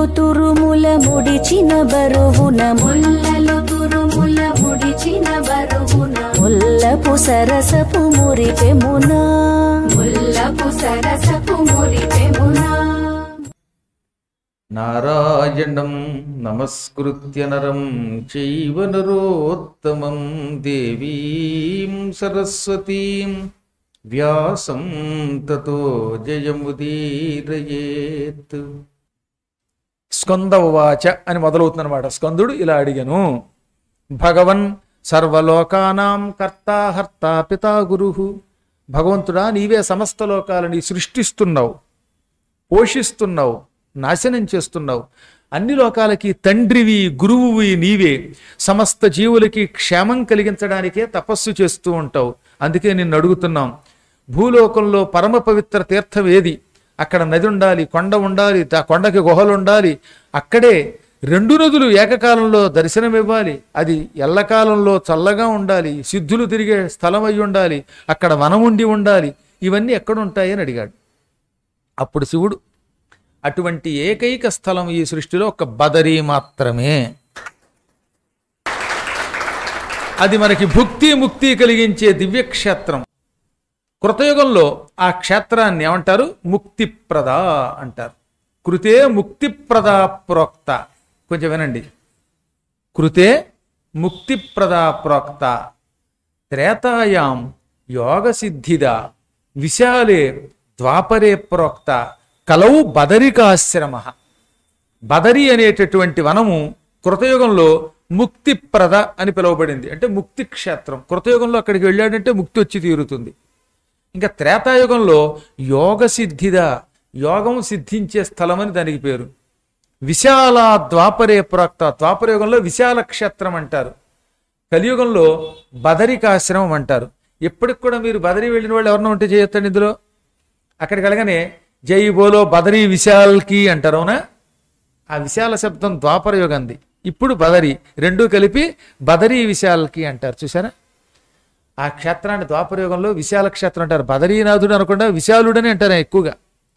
తురుముల ముడిచిన బరువున ముల్లలు తురుముల ముడిచిన బరువున ముల్లపు సరసపు మురిపెమునా ముల్లపు సరసపు మురిపెమునా నారాయణం నమస్కృత్య నరం చైవ నరోత్తమం దేవీం సరస్వతీం వ్యాసం తతో జయముదీరయేత్ స్కంద ఉవాచ అని మొదలవుతుందన్నమాట స్కందుడు ఇలా అడిగను భగవన్ సర్వలోకానాం కర్తా హర్త పితా గురు భగవంతుడా నీవే సమస్త లోకాలని సృష్టిస్తున్నావు పోషిస్తున్నావు నాశనం చేస్తున్నావు అన్ని లోకాలకి తండ్రివి గురువువి నీవే సమస్త జీవులకి క్షేమం కలిగించడానికే తపస్సు చేస్తూ ఉంటావు అందుకే నిన్ను అడుగుతున్నాం భూలోకంలో పరమ పవిత్ర తీర్థం ఏది అక్కడ నది ఉండాలి కొండ ఉండాలి ఆ కొండకి గుహలు ఉండాలి అక్కడే రెండు నదులు ఏకకాలంలో దర్శనమివ్వాలి అది ఎల్లకాలంలో చల్లగా ఉండాలి సిద్ధులు తిరిగే స్థలం అయి ఉండాలి అక్కడ వనం ఉండి ఉండాలి ఇవన్నీ ఎక్కడ ఉంటాయి అని అడిగాడు అప్పుడు శివుడు అటువంటి ఏకైక స్థలం ఈ సృష్టిలో ఒక బదరీ మాత్రమే అది మనకి భుక్తి ముక్తి కలిగించే దివ్యక్షేత్రం కృతయుగంలో ఆ క్షేత్రాన్ని ఏమంటారు ముక్తిప్రద అంటారు కృతే ముక్తిప్రదా ప్రోక్త కొంచెం వినండి కృతే ముక్తిప్రదా ప్రోక్త త్రేతాయాం యోగ సిద్ధిదా విశాలే ద్వాపరే ప్రోక్త కలౌ బదరికాశ్రమ బదరి అనేటటువంటి వనము కృతయుగంలో ముక్తిప్రద అని పిలువబడింది అంటే ముక్తి క్షేత్రం కృతయుగంలో అక్కడికి వెళ్ళాడంటే ముక్తి వచ్చి తీరుతుంది ఇంకా త్రేతాయుగంలో యోగ సిద్ధిదా యోగం సిద్ధించే స్థలం అని దానికి పేరు విశాల ద్వాపరే ప్రోక్త ద్వాపరయుగంలో విశాల క్షేత్రం అంటారు కలియుగంలో బదరికాశ్రమం అంటారు ఎప్పటికి కూడా మీరు బదరి వెళ్ళిన వాళ్ళు ఎవరన్నా ఉంటే చేయొత్తండి ఇందులో అక్కడికి వెళ్ళగానే జై బోలో బదరి విశాల్కి అంటారు అవునా ఆ విశాల శబ్దం ద్వాపర యుగంది ఇప్పుడు బదరి రెండూ కలిపి బదరీ విశాల్కి అంటారు చూసారా ఆ క్షేత్రాన్ని ద్వాపర యుగంలో విశాల క్షేత్రం అంటారు బదరీనాథుడు అనకుండా విశాలుడని అంటారు ఎక్కువగా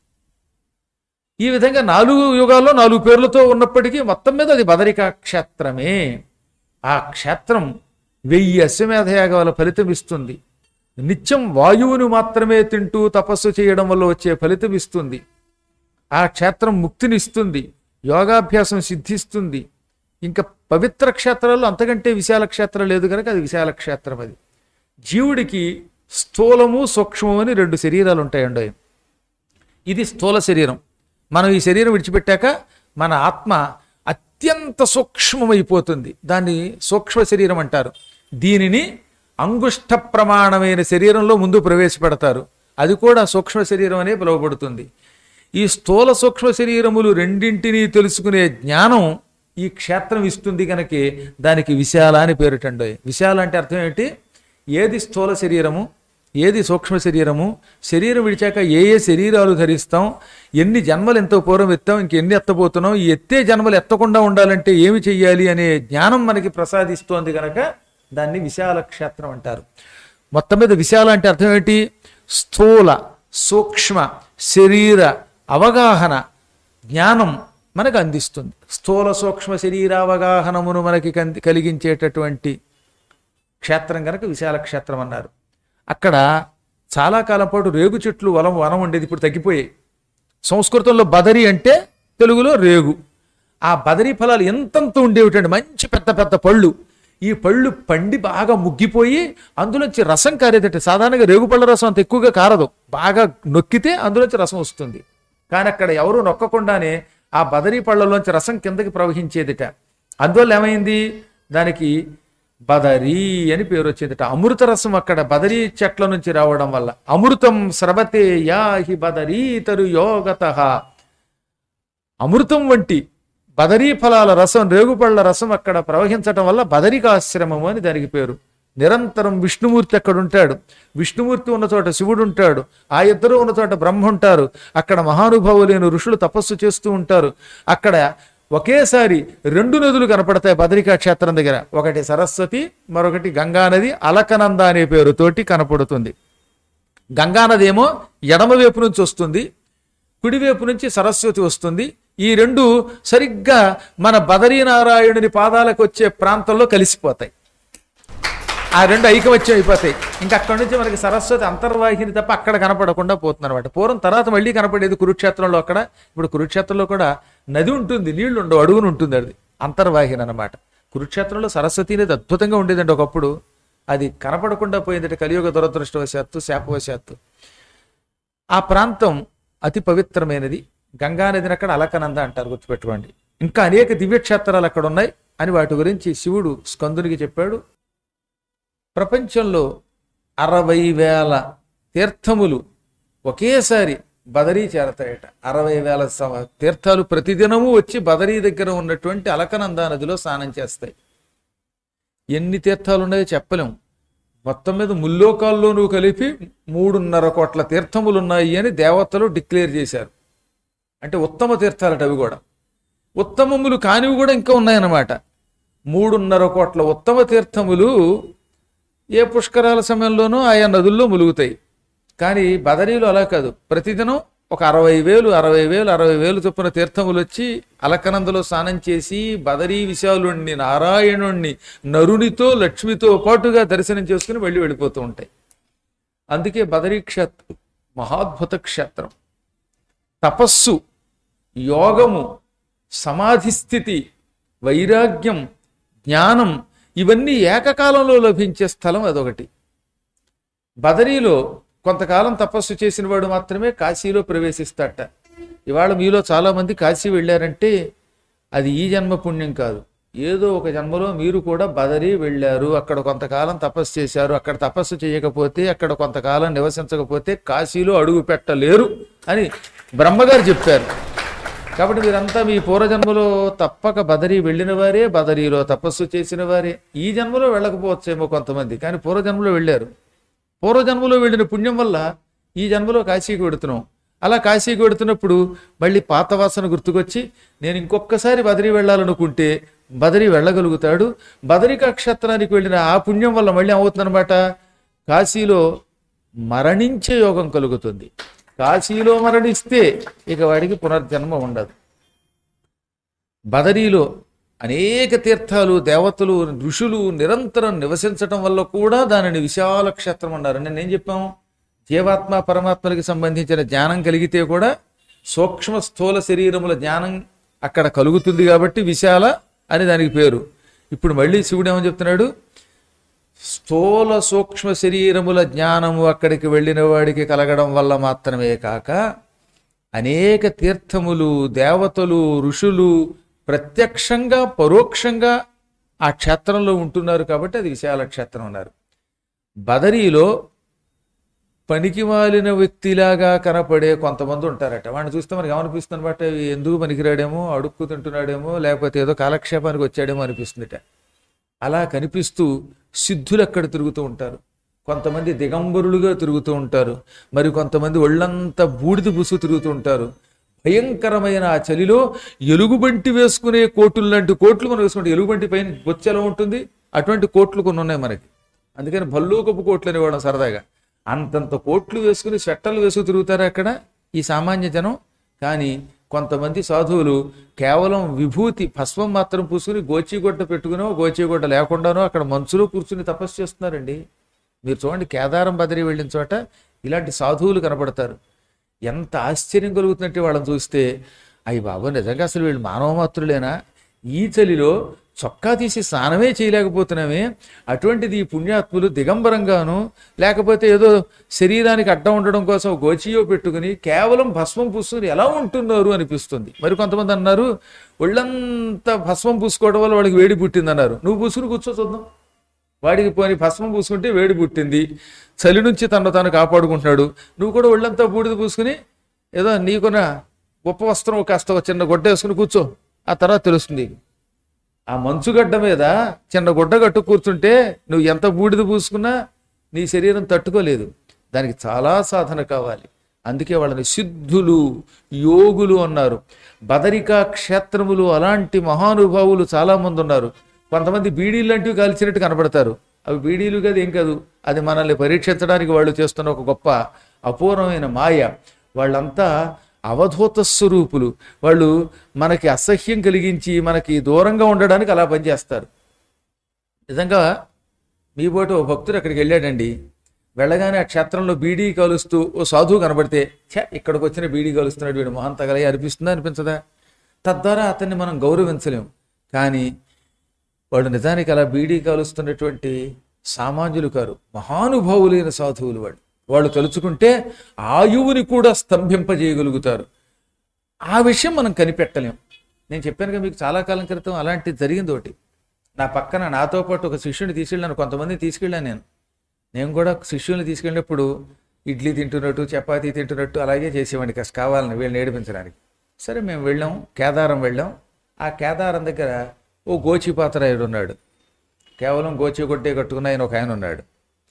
ఈ విధంగా నాలుగు యుగాల్లో నాలుగు పేర్లతో ఉన్నప్పటికీ మొత్తం మీద అది బదరికా క్షేత్రమే ఆ క్షేత్రం వెయ్యి అశ్వమేధ యాగాల ఫలితం ఇస్తుంది నిత్యం వాయువును మాత్రమే తింటూ తపస్సు చేయడం వల్ల వచ్చే ఫలితం ఇస్తుంది ఆ క్షేత్రం ముక్తినిస్తుంది యోగాభ్యాసం సిద్ధిస్తుంది ఇంకా పవిత్ర క్షేత్రాల్లో అంతకంటే విశాల క్షేత్రం లేదు కనుక అది విశాల క్షేత్రం అది జీవుడికి స్థూలము సూక్ష్మము అని రెండు శరీరాలు ఉంటాయండి ఇది స్థూల శరీరం మనం ఈ శరీరం విడిచిపెట్టాక మన ఆత్మ అత్యంత సూక్ష్మమైపోతుంది దాన్ని సూక్ష్మ శరీరం అంటారు దీనిని అంగుష్ట ప్రమాణమైన శరీరంలో ముందు ప్రవేశపెడతారు అది కూడా సూక్ష్మ శరీరం అనే పిలువబడుతుంది ఈ స్థూల సూక్ష్మ శరీరములు రెండింటినీ తెలుసుకునే జ్ఞానం ఈ క్షేత్రం ఇస్తుంది కనుక దానికి విశాల అని పేరుటండోయ్ విశాల అంటే అర్థం ఏంటి ఏది స్థూల శరీరము ఏది సూక్ష్మ శరీరము శరీరం విడిచాక ఏ ఏ శరీరాలు ధరిస్తాం ఎన్ని జన్మలు ఎంతో పూర్వం ఎత్తాం ఇంకెన్ని ఎత్తబోతున్నాం ఈ ఎత్తే జన్మలు ఎత్తకుండా ఉండాలంటే ఏమి చెయ్యాలి అనే జ్ఞానం మనకి ప్రసాదిస్తోంది కనుక దాన్ని విశాల క్షేత్రం అంటారు మొత్తం మీద విశాల అంటే అర్థం ఏంటి స్థూల సూక్ష్మ శరీర అవగాహన జ్ఞానం మనకు అందిస్తుంది స్థూల సూక్ష్మ శరీరావగాహనమును మనకి కంది- కలిగించేటటువంటి క్షేత్రం కనుక విశాల క్షేత్రం అన్నారు అక్కడ చాలా కాలం పాటు రేగు చెట్లు వనం వనం ఉండేది ఇప్పుడు తగ్గిపోయాయి సంస్కృతంలో బదరి అంటే తెలుగులో రేగు ఆ బదరీ ఫలాలు ఎంతంత ఉండేవిటండి మంచి పెద్ద పెద్ద పళ్ళు ఈ పళ్ళు పండి బాగా ముగ్గిపోయి అందులోంచి రసం కారేదట సాధారణంగా రేగు పళ్ళ రసం అంత ఎక్కువగా కారదు బాగా నొక్కితే అందులోంచి రసం వస్తుంది కానీ అక్కడ ఎవరు నొక్కకుండానే ఆ బదరీ పళ్ళలోంచి రసం కిందకి ప్రవహించేదిట అందువల్ల ఏమైంది దానికి బదరీ అని పేరు వచ్చిందట అమృత రసం అక్కడ బదరీ చెట్ల నుంచి రావడం వల్ల అమృతం స్రవతే యాహి బదరీతరు యోగత అమృతం వంటి బదరీ ఫలాల రసం రేగుపళ్ళ రసం అక్కడ ప్రవహించటం వల్ల బదరికాశ్రమము అని దానికి పేరు నిరంతరం విష్ణుమూర్తి అక్కడ ఉంటాడు విష్ణుమూర్తి ఉన్న చోట శివుడు ఉంటాడు ఆ ఇద్దరు ఉన్న చోట బ్రహ్మ ఉంటారు అక్కడ మహానుభావులైన ఋషులు తపస్సు చేస్తూ ఉంటారు అక్కడ ఒకేసారి రెండు నదులు కనపడతాయి బదరికా క్షేత్రం దగ్గర ఒకటి సరస్వతి మరొకటి గంగానది అలకనంద అనే పేరుతోటి కనపడుతుంది గంగానది ఏమో ఎడమవైపు నుంచి వస్తుంది కుడివైపు నుంచి సరస్వతి వస్తుంది ఈ రెండు సరిగ్గా మన బదరీనారాయణుని పాదాలకు వచ్చే ప్రాంతంలో కలిసిపోతాయి ఆ రెండు ఐకమత్యం అయిపోతాయి ఇంకా అక్కడి నుంచి మనకి సరస్వతి అంతర్వాహిని తప్ప అక్కడ కనపడకుండా పోతుంది అనమాట పూర్వం తర్వాత మళ్ళీ కనపడేది కురుక్షేత్రంలో అక్కడ ఇప్పుడు కురుక్షేత్రంలో కూడా నది ఉంటుంది నీళ్లు ఉండవు అడుగును ఉంటుంది అది అంతర్వాహిని అనమాట కురుక్షేత్రంలో సరస్వతి అనేది అద్భుతంగా ఉండేదండి ఒకప్పుడు అది కనపడకుండా పోయిందంటే కలియుగ దురదృష్టవశాత్తు శాపవశాత్తు ఆ ప్రాంతం అతి పవిత్రమైనది గంగా నదిని అక్కడ అలకనంద అంటారు గుర్తుపెట్టుకోండి ఇంకా అనేక దివ్యక్షేత్రాలు అక్కడ ఉన్నాయి అని వాటి గురించి శివుడు స్కందునికి చెప్పాడు ప్రపంచంలో అరవై వేల తీర్థములు ఒకేసారి బదరీ చేరతాయట అరవై వేల సమ- తీర్థాలు ప్రతిదినము వచ్చి బదరీ దగ్గర ఉన్నటువంటి అలకనంద నదిలో స్నానం చేస్తాయి ఎన్ని తీర్థాలు ఉన్నాయో చెప్పలేం మొత్తం మీద ముల్లోకాల్లోనూ కలిపి మూడున్నర కోట్ల తీర్థములు ఉన్నాయి అని దేవతలు డిక్లేర్ చేశారు అంటే ఉత్తమ తీర్థాలట అవి కూడా ఉత్తమములు కానివి కూడా ఇంకా ఉన్నాయన్నమాట మూడున్నర కోట్ల ఉత్తమ తీర్థములు ఏ పుష్కరాల సమయంలోనూ ఆయా నదుల్లో ములుగుతాయి కానీ బదరీలు అలా కాదు ప్రతిదినం ఒక అరవై వేలు అరవై వేలు అరవై వేలు చొప్పున తీర్థములు వచ్చి అలకనందలో స్నానం చేసి బదరీ విశాలుణ్ణి నారాయణుణ్ణి నరునితో లక్ష్మితో పాటుగా దర్శనం చేసుకుని వెళ్ళి వెళ్ళిపోతూ ఉంటాయి అందుకే బదరీ క్షేత్రం మహాద్భుత క్షేత్రం తపస్సు యోగము సమాధి స్థితి వైరాగ్యం జ్ఞానం ఇవన్నీ ఏకకాలంలో లభించే స్థలం అదొకటి బదరీలో కొంతకాలం తపస్సు చేసిన వాడు మాత్రమే కాశీలో ప్రవేశిస్తాడట ఇవాళ మీలో చాలా మంది కాశీ వెళ్ళారంటే అది ఈ జన్మ పుణ్యం కాదు ఏదో ఒక జన్మలో మీరు కూడా బదరీ వెళ్ళారు అక్కడ కొంతకాలం తపస్సు చేశారు అక్కడ తపస్సు చేయకపోతే అక్కడ కొంతకాలం నివసించకపోతే కాశీలో అడుగు పెట్టలేరు అని బ్రహ్మగారు చెప్పారు కాబట్టి మీరంతా మీ పూర్వజన్మలో తప్పక బదరీ వెళ్ళిన వారే బదరీలో తపస్సు చేసిన వారే ఈ జన్మలో వెళ్ళకపోవచ్చేమో కొంతమంది కానీ పూర్వజన్మలో వెళ్ళారు పూర్వజన్మలో వెళ్ళిన పుణ్యం వల్ల ఈ జన్మలో కాశీకి వెడుతున్నాం అలా కాశీకి వెడుతున్నప్పుడు మళ్ళీ పాత వాసన గుర్తుకొచ్చి నేను ఇంకొకసారి బదరీ వెళ్ళాలనుకుంటే బదరీ వెళ్ళగలుగుతాడు బదరికా క్షేత్రానికి వెళ్ళిన ఆ పుణ్యం వల్ల మళ్ళీ ఏమవుతుందన్నమాట కాశీలో మరణించే యోగం కలుగుతుంది కాశీలో మరణిస్తే ఇక వాడికి పునర్జన్మ ఉండదు బదరీలో అనేక తీర్థాలు దేవతలు ఋషులు నిరంతరం నివసించటం వల్ల కూడా దానిని విశాల క్షేత్రం అన్నారు నేను ఏం చెప్పాము జీవాత్మ పరమాత్మలకి సంబంధించిన జ్ఞానం కలిగితే కూడా సూక్ష్మ స్థూల శరీరముల జ్ఞానం అక్కడ కలుగుతుంది కాబట్టి విశాల అని దానికి పేరు ఇప్పుడు మళ్ళీ శివుడు ఏమని చెప్తున్నాడు స్థూల సూక్ష్మ శరీరముల జ్ఞానము అక్కడికి వెళ్ళిన వాడికి కలగడం వల్ల మాత్రమే కాక అనేక తీర్థములు దేవతలు ఋషులు ప్రత్యక్షంగా పరోక్షంగా ఆ క్షేత్రంలో ఉంటున్నారు కాబట్టి అది విశాల క్షేత్రం అన్నారు బదరీలో పనికి మాలిన వ్యక్తిలాగా కనపడే కొంతమంది ఉంటారట వాడిని చూస్తే మనకి ఏమనిపిస్తుంది అనమాట ఎందుకు పనికిరాడేమో అడుక్కు తింటున్నాడేమో లేకపోతే ఏదో కాలక్షేపానికి వచ్చాడేమో అనిపిస్తుందిట అలా కనిపిస్తూ సిద్ధులు అక్కడ తిరుగుతూ ఉంటారు కొంతమంది దిగంబరులుగా తిరుగుతూ ఉంటారు మరి కొంతమంది ఒళ్ళంతా బూడిద బుసు తిరుగుతూ ఉంటారు భయంకరమైన ఆ చలిలో ఎలుగుబంటి వేసుకునే కోట్లు లాంటి కోట్లు మనం వేసుకుంటే ఎలుగుబంటి పైన బొచ్చు ఎలా ఉంటుంది అటువంటి కోట్లు కొన్ని ఉన్నాయి మనకి అందుకని భల్లూకపు కోట్లు అనేవాడు సరదాగా అంతంత కోట్లు వేసుకుని స్వెట్టర్లు వేసుకు తిరుగుతారు అక్కడ ఈ సామాన్య జనం కానీ కొంతమంది సాధువులు కేవలం విభూతి భస్మం మాత్రం పూసుకుని గోచిగుడ్డ పెట్టుకునో గోచిగుడ్డ లేకుండానో అక్కడ మంచులో కూర్చుని తపస్సు చేస్తున్నారండి మీరు చూడండి కేదారం బదిరి వెళ్ళిన చోట ఇలాంటి సాధువులు కనపడతారు ఎంత ఆశ్చర్యం కలుగుతున్నట్టు వాళ్ళని చూస్తే అయ్యి బాబు నిజంగా అసలు వీళ్ళు మానవ మాత్రులేనా ఈ చలిలో చొక్కా తీసి స్నానమే చేయలేకపోతున్నామే అటువంటిది ఈ పుణ్యాత్ములు దిగంబరంగాను లేకపోతే ఏదో శరీరానికి అడ్డం ఉండడం కోసం గోచియో పెట్టుకుని కేవలం భస్మం పూసుకుని ఎలా ఉంటున్నారు అనిపిస్తుంది మరి కొంతమంది అన్నారు ఒళ్ళంతా భస్మం పూసుకోవడం వల్ల వాడికి వేడి పుట్టింది అన్నారు నువ్వు పూసుకుని కూర్చో చూద్దాం వాడికి పోని భస్మం పూసుకుంటే వేడి పుట్టింది చలి నుంచి తను తాను కాపాడుకుంటున్నాడు నువ్వు కూడా ఒళ్ళంతా బూడిద పూసుకుని ఏదో నీకున్న గొప్ప వస్త్రం కాస్త ఒక చిన్న గుడ్డ వేసుకుని కూర్చో ఆ తర్వాత తెలుస్తుంది ఆ మంచుగడ్డ మీద చిన్న గుడ్డ కట్టు కూర్చుంటే నువ్వు ఎంత బూడిద పూసుకున్నా నీ శరీరం తట్టుకోలేదు దానికి చాలా సాధన కావాలి అందుకే వాళ్ళని సిద్ధులు యోగులు అన్నారు బదరికా క్షేత్రములు అలాంటి మహానుభావులు చాలా మంది ఉన్నారు కొంతమంది బీడీలు లాంటివి కాల్చినట్టు కనబడతారు అవి బీడీలు కాదు ఏం కాదు అది మనల్ని పరీక్షించడానికి వాళ్ళు చేస్తున్న ఒక గొప్ప అపూర్వమైన మాయ వాళ్ళంతా అవధూత స్వరూపులు వాళ్ళు మనకి అసహ్యం కలిగించి మనకి దూరంగా ఉండడానికి అలా పనిచేస్తారు నిజంగా మీ పోటీ ఓ భక్తుడు అక్కడికి వెళ్ళాడండి వెళ్ళగానే ఆ క్షేత్రంలో బీడీ కాలుస్తూ ఓ సాధువు కనబడితే ఛ ఇక్కడికి వచ్చిన బీడీ కాలుస్తున్నాడు వీడు మొహం తగలే అనిపిస్తుందా అనిపించదా తద్వారా అతన్ని మనం గౌరవించలేం కానీ వాడు నిజానికి అలా బీడీ కాలుస్తున్నటువంటి సామాన్యులు కారు మహానుభావులైన సాధువులు వాడు వాళ్ళు తలుచుకుంటే ఆయువుని కూడా స్తంభింపజేయగలుగుతారు ఆ విషయం మనం కనిపెట్టలేం నేను చెప్పానుగా మీకు చాలా కాలం క్రితం అలాంటిది జరిగింది ఒకటి నా పక్కన నాతో పాటు ఒక శిష్యుని తీసుకెళ్ళాను కొంతమందిని తీసుకెళ్ళాను నేను నేను కూడా శిష్యుల్ని తీసుకెళ్ళినప్పుడు ఇడ్లీ తింటున్నట్టు చపాతీ తింటున్నట్టు అలాగే చేసేవాడిని కాస్త కావాలని వీళ్ళని ఏడిపించడానికి సరే మేము వెళ్ళాం కేదారం వెళ్ళాం ఆ కేదారం దగ్గర ఓ గోచిపాత్రాయుడు ఉన్నాడు కేవలం గోచి కొట్టే కట్టుకున్న ఆయన ఒక ఆయన ఉన్నాడు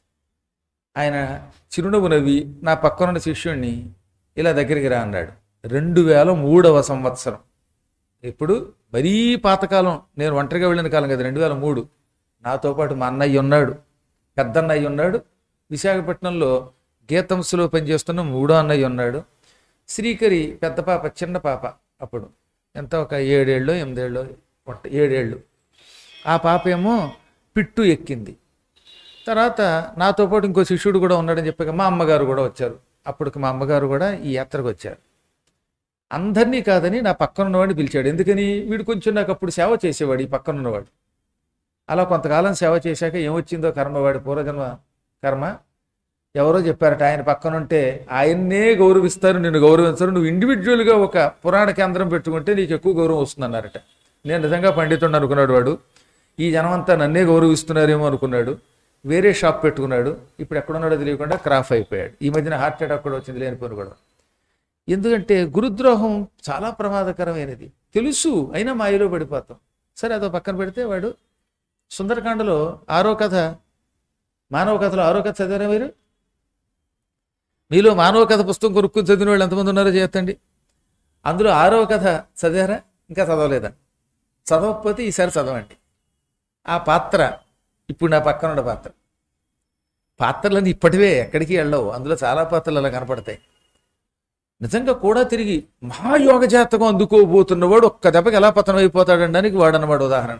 ఆయన చిరునవ్వు నవ్వి నా పక్కనున్న శిష్యుణ్ణి ఇలా దగ్గరికి రా అన్నాడు రెండు వేల మూడవ సంవత్సరం ఇప్పుడు మరీ పాతకాలం నేను ఒంటరిగా వెళ్ళిన కాలం కదా రెండు వేల మూడు నాతో పాటు మా అన్నయ్య ఉన్నాడు పెద్ద అన్నయ్య ఉన్నాడు విశాఖపట్నంలో గీతంసులో పనిచేస్తున్న మూడో అన్నయ్య ఉన్నాడు శ్రీకరి పెద్ద పాప చిన్న పాప అప్పుడు ఎంత ఒక ఏడేళ్ళు ఎనిమిదేళ్ళు ఒట్ట ఏడేళ్ళు ఆ పాప ఏమో పిట్టు ఎక్కింది తర్వాత నాతో పాటు ఇంకో శిష్యుడు కూడా ఉన్నాడని చెప్పాక మా అమ్మగారు కూడా వచ్చారు అప్పటికి మా అమ్మగారు కూడా ఈ యాత్రకు వచ్చారు అందరినీ కాదని నా పక్కన ఉన్నవాడిని పిలిచాడు ఎందుకని వీడు కొంచెం నాకు అప్పుడు సేవ చేసేవాడు ఈ పక్కన ఉన్నవాడు అలా కొంతకాలం సేవ చేశాక ఏమొచ్చిందో కర్మ వాడి పూర్వజన్మ కర్మ ఎవరో చెప్పారట ఆయన పక్కన ఉంటే ఆయన్నే గౌరవిస్తారు నిన్ను గౌరవించరు నువ్వు ఇండివిజువల్గా ఒక పురాణ కేంద్రం పెట్టుకుంటే నీకు ఎక్కువ గౌరవం వస్తుందన్నారట నేను నిజంగా పండితుడిని అనుకున్నాడు వాడు ఈ జనమంతా నన్నే గౌరవిస్తున్నారేమో అనుకున్నాడు వేరే షాప్ పెట్టుకున్నాడు ఇప్పుడు ఎక్కడున్నాడో తెలియకుండా క్రాఫ్ అయిపోయాడు ఈ మధ్యన హార్ట్ అటాక్ కూడా వచ్చింది లేనిపోను కూడా ఎందుకంటే గురుద్రోహం చాలా ప్రమాదకరమైనది తెలుసు అయినా మాయలో పడిపోతాం సరే అదో పక్కన పెడితే వాడు సుందరకాండలో ఆరో కథ మానవ కథలో ఆరో కథ చదివారా మీరు మీలో మానవ కథ పుస్తకం కొనుక్కుని చదివిన వాళ్ళు ఎంతమంది ఉన్నారో చేస్తండి అందులో ఆరవ కథ చదివారా ఇంకా చదవలేదా చదవకపోతే ఈసారి చదవండి ఆ పాత్ర ఇప్పుడు నా పక్కన ఉన్న పాత్ర పాత్రలన్నీ ఇప్పటివే ఎక్కడికి వెళ్ళవు అందులో చాలా పాత్రలు అలా కనపడతాయి నిజంగా కూడా తిరిగి మహాయోగ జాతకం అందుకోబోతున్నవాడు ఒక్క దెబ్బకి ఎలా పతనం అయిపోతాడనడానికి వాడన్నవాడు ఉదాహరణ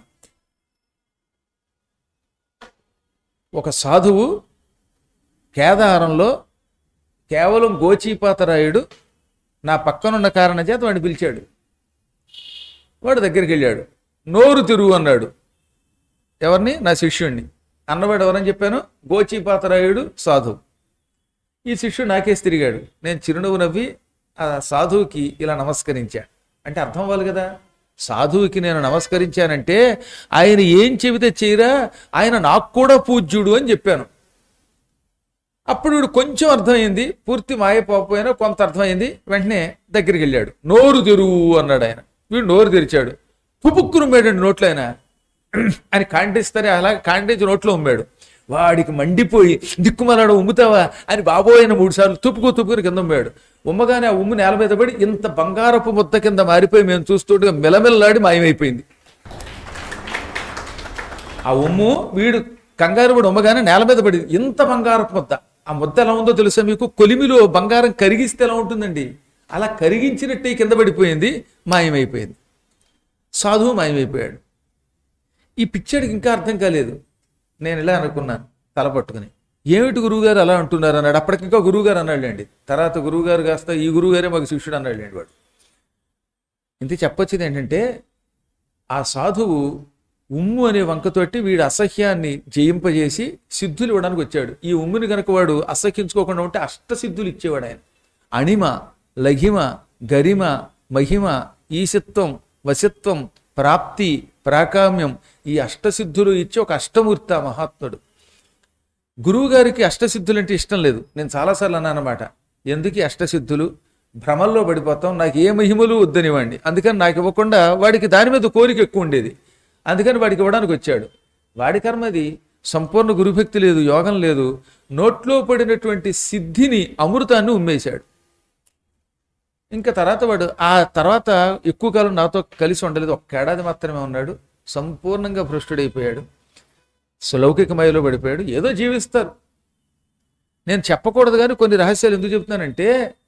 ఒక సాధువు కేదారంలో కేవలం గోచీపాతరాయుడు నా పక్కనున్న కారణం చేత వాడిని పిలిచాడు వాడు దగ్గరికి వెళ్ళాడు నోరు తిరుగు అన్నాడు ఎవరిని నా శిష్యుణ్ణి అన్నవాడు ఎవరని చెప్పాను గోచీపాతరాయుడు సాధువు ఈ శిష్యుడు నాకేసి తిరిగాడు నేను చిరునవ్వు నవ్వి ఆ సాధువుకి ఇలా నమస్కరించా అంటే అర్థం అవ్వాలి కదా సాధువుకి నేను నమస్కరించానంటే ఆయన ఏం చెబితే చేయరా ఆయన నాకు కూడా పూజ్యుడు అని చెప్పాను అప్పుడు వీడు కొంచెం అర్థమైంది పూర్తి మాయపోకపోయినా కొంత అర్థమైంది వెంటనే దగ్గరికి వెళ్ళాడు నోరు తెరువు అన్నాడు ఆయన వీడు నోరు తెరిచాడు పుపుక్కును ఉమ్మాడండి నోట్లో ఆయన అని కాండిస్తారే అలా కాండేజ్ నోట్లో ఉమ్మాడు వాడికి మండిపోయి దిక్కుమలాడు ఉమ్ముతావా అని బాబోయిన మూడు సార్లు తుప్పుకు తుప్పుకుని కింద ఉమ్మాడు ఉమ్మగానే ఆ ఉమ్ము నేల మీద పడి ఇంత బంగారపు ముద్ద కింద మారిపోయి మేము చూస్తుండగా మెలమెల్లాడి మాయమైపోయింది ఆ ఉమ్ము వీడు కంగారు పడి ఉమ్మగానే నేల మీద పడి ఇంత బంగారపు ముద్ద ఆ ముద్ద ఎలా ఉందో తెలుసా మీకు కొలిమిలో బంగారం కరిగిస్తే ఎలా ఉంటుందండి అలా కరిగించినట్టే కింద పడిపోయింది మాయమైపోయింది సాధువు మాయమైపోయాడు ఈ పిచ్చాడికి ఇంకా అర్థం కాలేదు నేను ఇలా అనుకున్నాను తల పట్టుకుని ఏమిటి గురువుగారు అలా అంటున్నారు అన్నాడు అప్పటికింకా గురువుగారు అన్నాడులేండి తర్వాత గురువుగారు కాస్త ఈ గురువుగారే మాకు శిష్యుడు అన్నాడులేండి వాడు ఇంత చెప్పొచ్చేది ఏంటంటే ఆ సాధువు ఉమ్ము అనే వంకతోటి వీడి అసహ్యాన్ని జయింపజేసి సిద్ధులు ఇవ్వడానికి వచ్చాడు ఈ ఉమ్ముని గనక వాడు అసహ్యించుకోకుండా ఉంటే అష్టసిద్ధులు ఇచ్చేవాడు ఆయన అణిమ లఘిమ గరిమ మహిమ ఈశత్వం వశత్వం ప్రాప్తి ప్రాకామ్యం ఈ అష్టసిద్ధులు ఇచ్చి ఒక అష్టమూర్తి ఆ మహాత్ముడు గురువు గారికి అష్టసిద్ధులు అంటే ఇష్టం లేదు నేను చాలాసార్లు అన్నాను అనమాట ఎందుకు ఈ అష్టసిద్ధులు భ్రమల్లో పడిపోతాం నాకు ఏ మహిమలు వద్దనివ్వండి అందుకని నాకు ఇవ్వకుండా వాడికి దాని మీద కోరిక ఎక్కువ ఉండేది అందుకని వాడికి ఇవ్వడానికి వచ్చాడు వాడి కర్మది సంపూర్ణ గురుభక్తి లేదు యోగం లేదు నోట్లో పడినటువంటి సిద్ధిని అమృతాన్ని ఉమ్మేశాడు ఇంకా తర్వాత వాడు ఆ తర్వాత ఎక్కువ కాలం నాతో కలిసి ఉండలేదు ఒక్క ఏడాది మాత్రమే ఉన్నాడు సంపూర్ణంగా భ్రష్టుడైపోయాడు సులౌకికమయలో పడిపోయాడు ఏదో జీవిస్తారు నేను చెప్పకూడదు కానీ కొన్ని రహస్యాలు ఎందుకు చెప్తున్నానంటే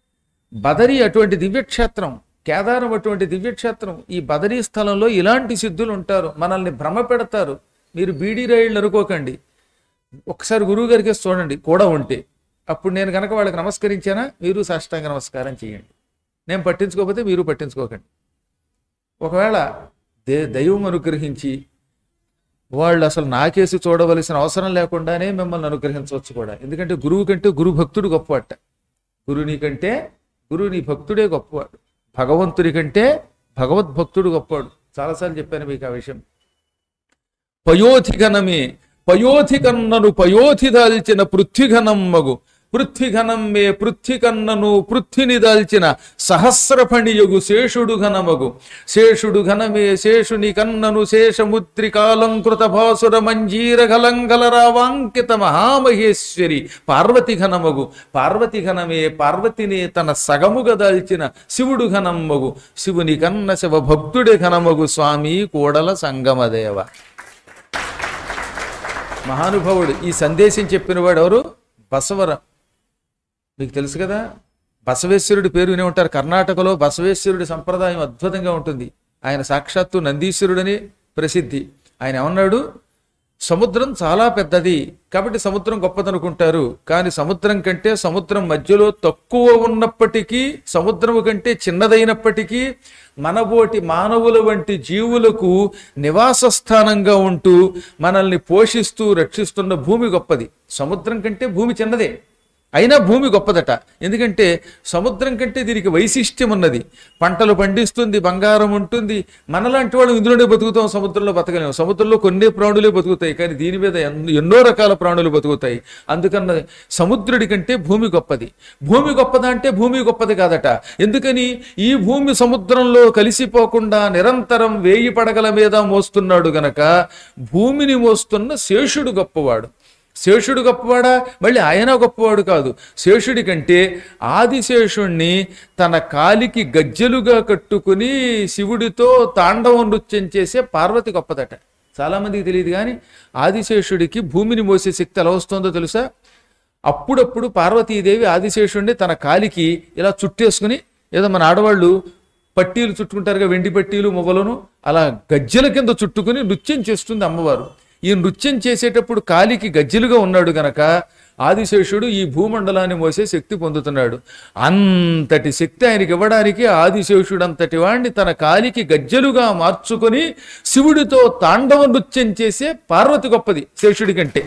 బదరి అటువంటి దివ్యక్షేత్రం కేదారం అటువంటి దివ్యక్షేత్రం ఈ బదరీ స్థలంలో ఇలాంటి సిద్ధులు ఉంటారు మనల్ని భ్రమ పెడతారు మీరు బీడీ రైళ్ళు అనుకోకండి ఒకసారి గురువు గారికి చూడండి కూడా ఉంటే అప్పుడు నేను కనుక వాళ్ళకి నమస్కరించానా మీరు సాష్టాంగ నమస్కారం చేయండి నేను పట్టించుకోకపోతే మీరు పట్టించుకోకండి ఒకవేళ దే దైవం అనుగ్రహించి వాళ్ళు అసలు నాకేసి చూడవలసిన అవసరం లేకుండానే మిమ్మల్ని అనుగ్రహించవచ్చు కూడా ఎందుకంటే గురువు కంటే గురు భక్తుడు గొప్పవాట గురుని కంటే గురువు నీ భక్తుడే గొప్పవాడు భగవంతుడి కంటే భగవద్భక్తుడు గొప్పవాడు చాలాసార్లు చెప్పాను మీకు ఆ విషయం పయోధిఘనమే పయోధికన్నను పయోధి దాల్చిన పృథ్వీఘనం మగు పృథ్వీఘనం మే పృథ్వీకన్నను పృథ్విని దాల్చిన సహస్రఫణియగు శేషుడు ఘనమగు శేషుడు ఘనమే శేషుని కన్నను శేషముద్రికాలంకృత భాసుర మంజీర గలంగలరావాంకిత మహామహేశ్వరి పార్వతి ఘనమగు పార్వతి ఘనమే పార్వతిని తన సగముగా దాల్చిన శివుడు ఘనమ్మగు శివుని కన్న శివ భక్తుడే ఘనమగు స్వామి కూడల సంగమదేవ మహానుభావుడు ఈ సందేశం చెప్పినవాడు ఎవరు బసవర మీకు తెలుసు కదా బసవేశ్వరుడి పేరు వినే ఉంటారు కర్ణాటకలో బసవేశ్వరుడి సంప్రదాయం అద్భుతంగా ఉంటుంది ఆయన సాక్షాత్తు నందీశ్వరుడని ప్రసిద్ధి ఆయన ఏమన్నాడు సముద్రం చాలా పెద్దది కాబట్టి సముద్రం గొప్పదనుకుంటారు కానీ సముద్రం కంటే సముద్రం మధ్యలో తక్కువ ఉన్నప్పటికీ సముద్రము కంటే చిన్నదైనప్పటికీ మనబోటి మానవుల వంటి జీవులకు నివాస స్థానంగా ఉంటూ మనల్ని పోషిస్తూ రక్షిస్తున్న భూమి గొప్పది సముద్రం కంటే భూమి చిన్నదే అయినా భూమి గొప్పదట ఎందుకంటే సముద్రం కంటే దీనికి వైశిష్ట్యం ఉన్నది పంటలు పండిస్తుంది బంగారం ఉంటుంది మనలాంటి వాళ్ళు ఇందులోనే బతుకుతాం సముద్రంలో బతకలేము సముద్రంలో కొన్ని ప్రాణులే బతుకుతాయి కానీ దీని మీద ఎన్- ఎన్నో రకాల ప్రాణులు బతుకుతాయి అందుకన్న సముద్రుడి కంటే భూమి గొప్పది భూమి గొప్పదా అంటే భూమి గొప్పది కాదట ఎందుకని ఈ భూమి సముద్రంలో కలిసిపోకుండా నిరంతరం వేయి పడగల మీద మోస్తున్నాడు గనక భూమిని మోస్తున్న శేషుడు గొప్పవాడు శేషుడు గొప్పవాడా మళ్ళీ ఆయన గొప్పవాడు కాదు శేషుడి కంటే ఆదిశేషుణ్ణి తన కాలికి గజ్జెలుగా కట్టుకుని శివుడితో తాండవ నృత్యం చేసే పార్వతి గొప్పదట చాలామందికి తెలియదు కానీ ఆదిశేషుడికి భూమిని మోసే శక్తి ఎలా వస్తుందో తెలుసా అప్పుడప్పుడు పార్వతీదేవి ఆదిశేషుణ్ణి తన కాలికి ఇలా చుట్టేసుకుని ఏదో మన ఆడవాళ్ళు పట్టీలు చుట్టుకుంటారుగా వెండి పట్టీలు మొగలను అలా గజ్జెల కింద చుట్టుకుని నృత్యం చేస్తుంది అమ్మవారు ఈ నృత్యం చేసేటప్పుడు కాలికి గజ్జెలుగా ఉన్నాడు గనక ఆదిశేషుడు ఈ భూమండలాన్ని మోసే శక్తి పొందుతున్నాడు అంతటి శక్తి ఆయనకి ఇవ్వడానికి ఆదిశేషుడు అంతటి వాణ్ణి తన కాలికి గజ్జెలుగా మార్చుకొని శివుడితో తాండవ నృత్యం చేసే పార్వతి గొప్పది శేషుడి కంటే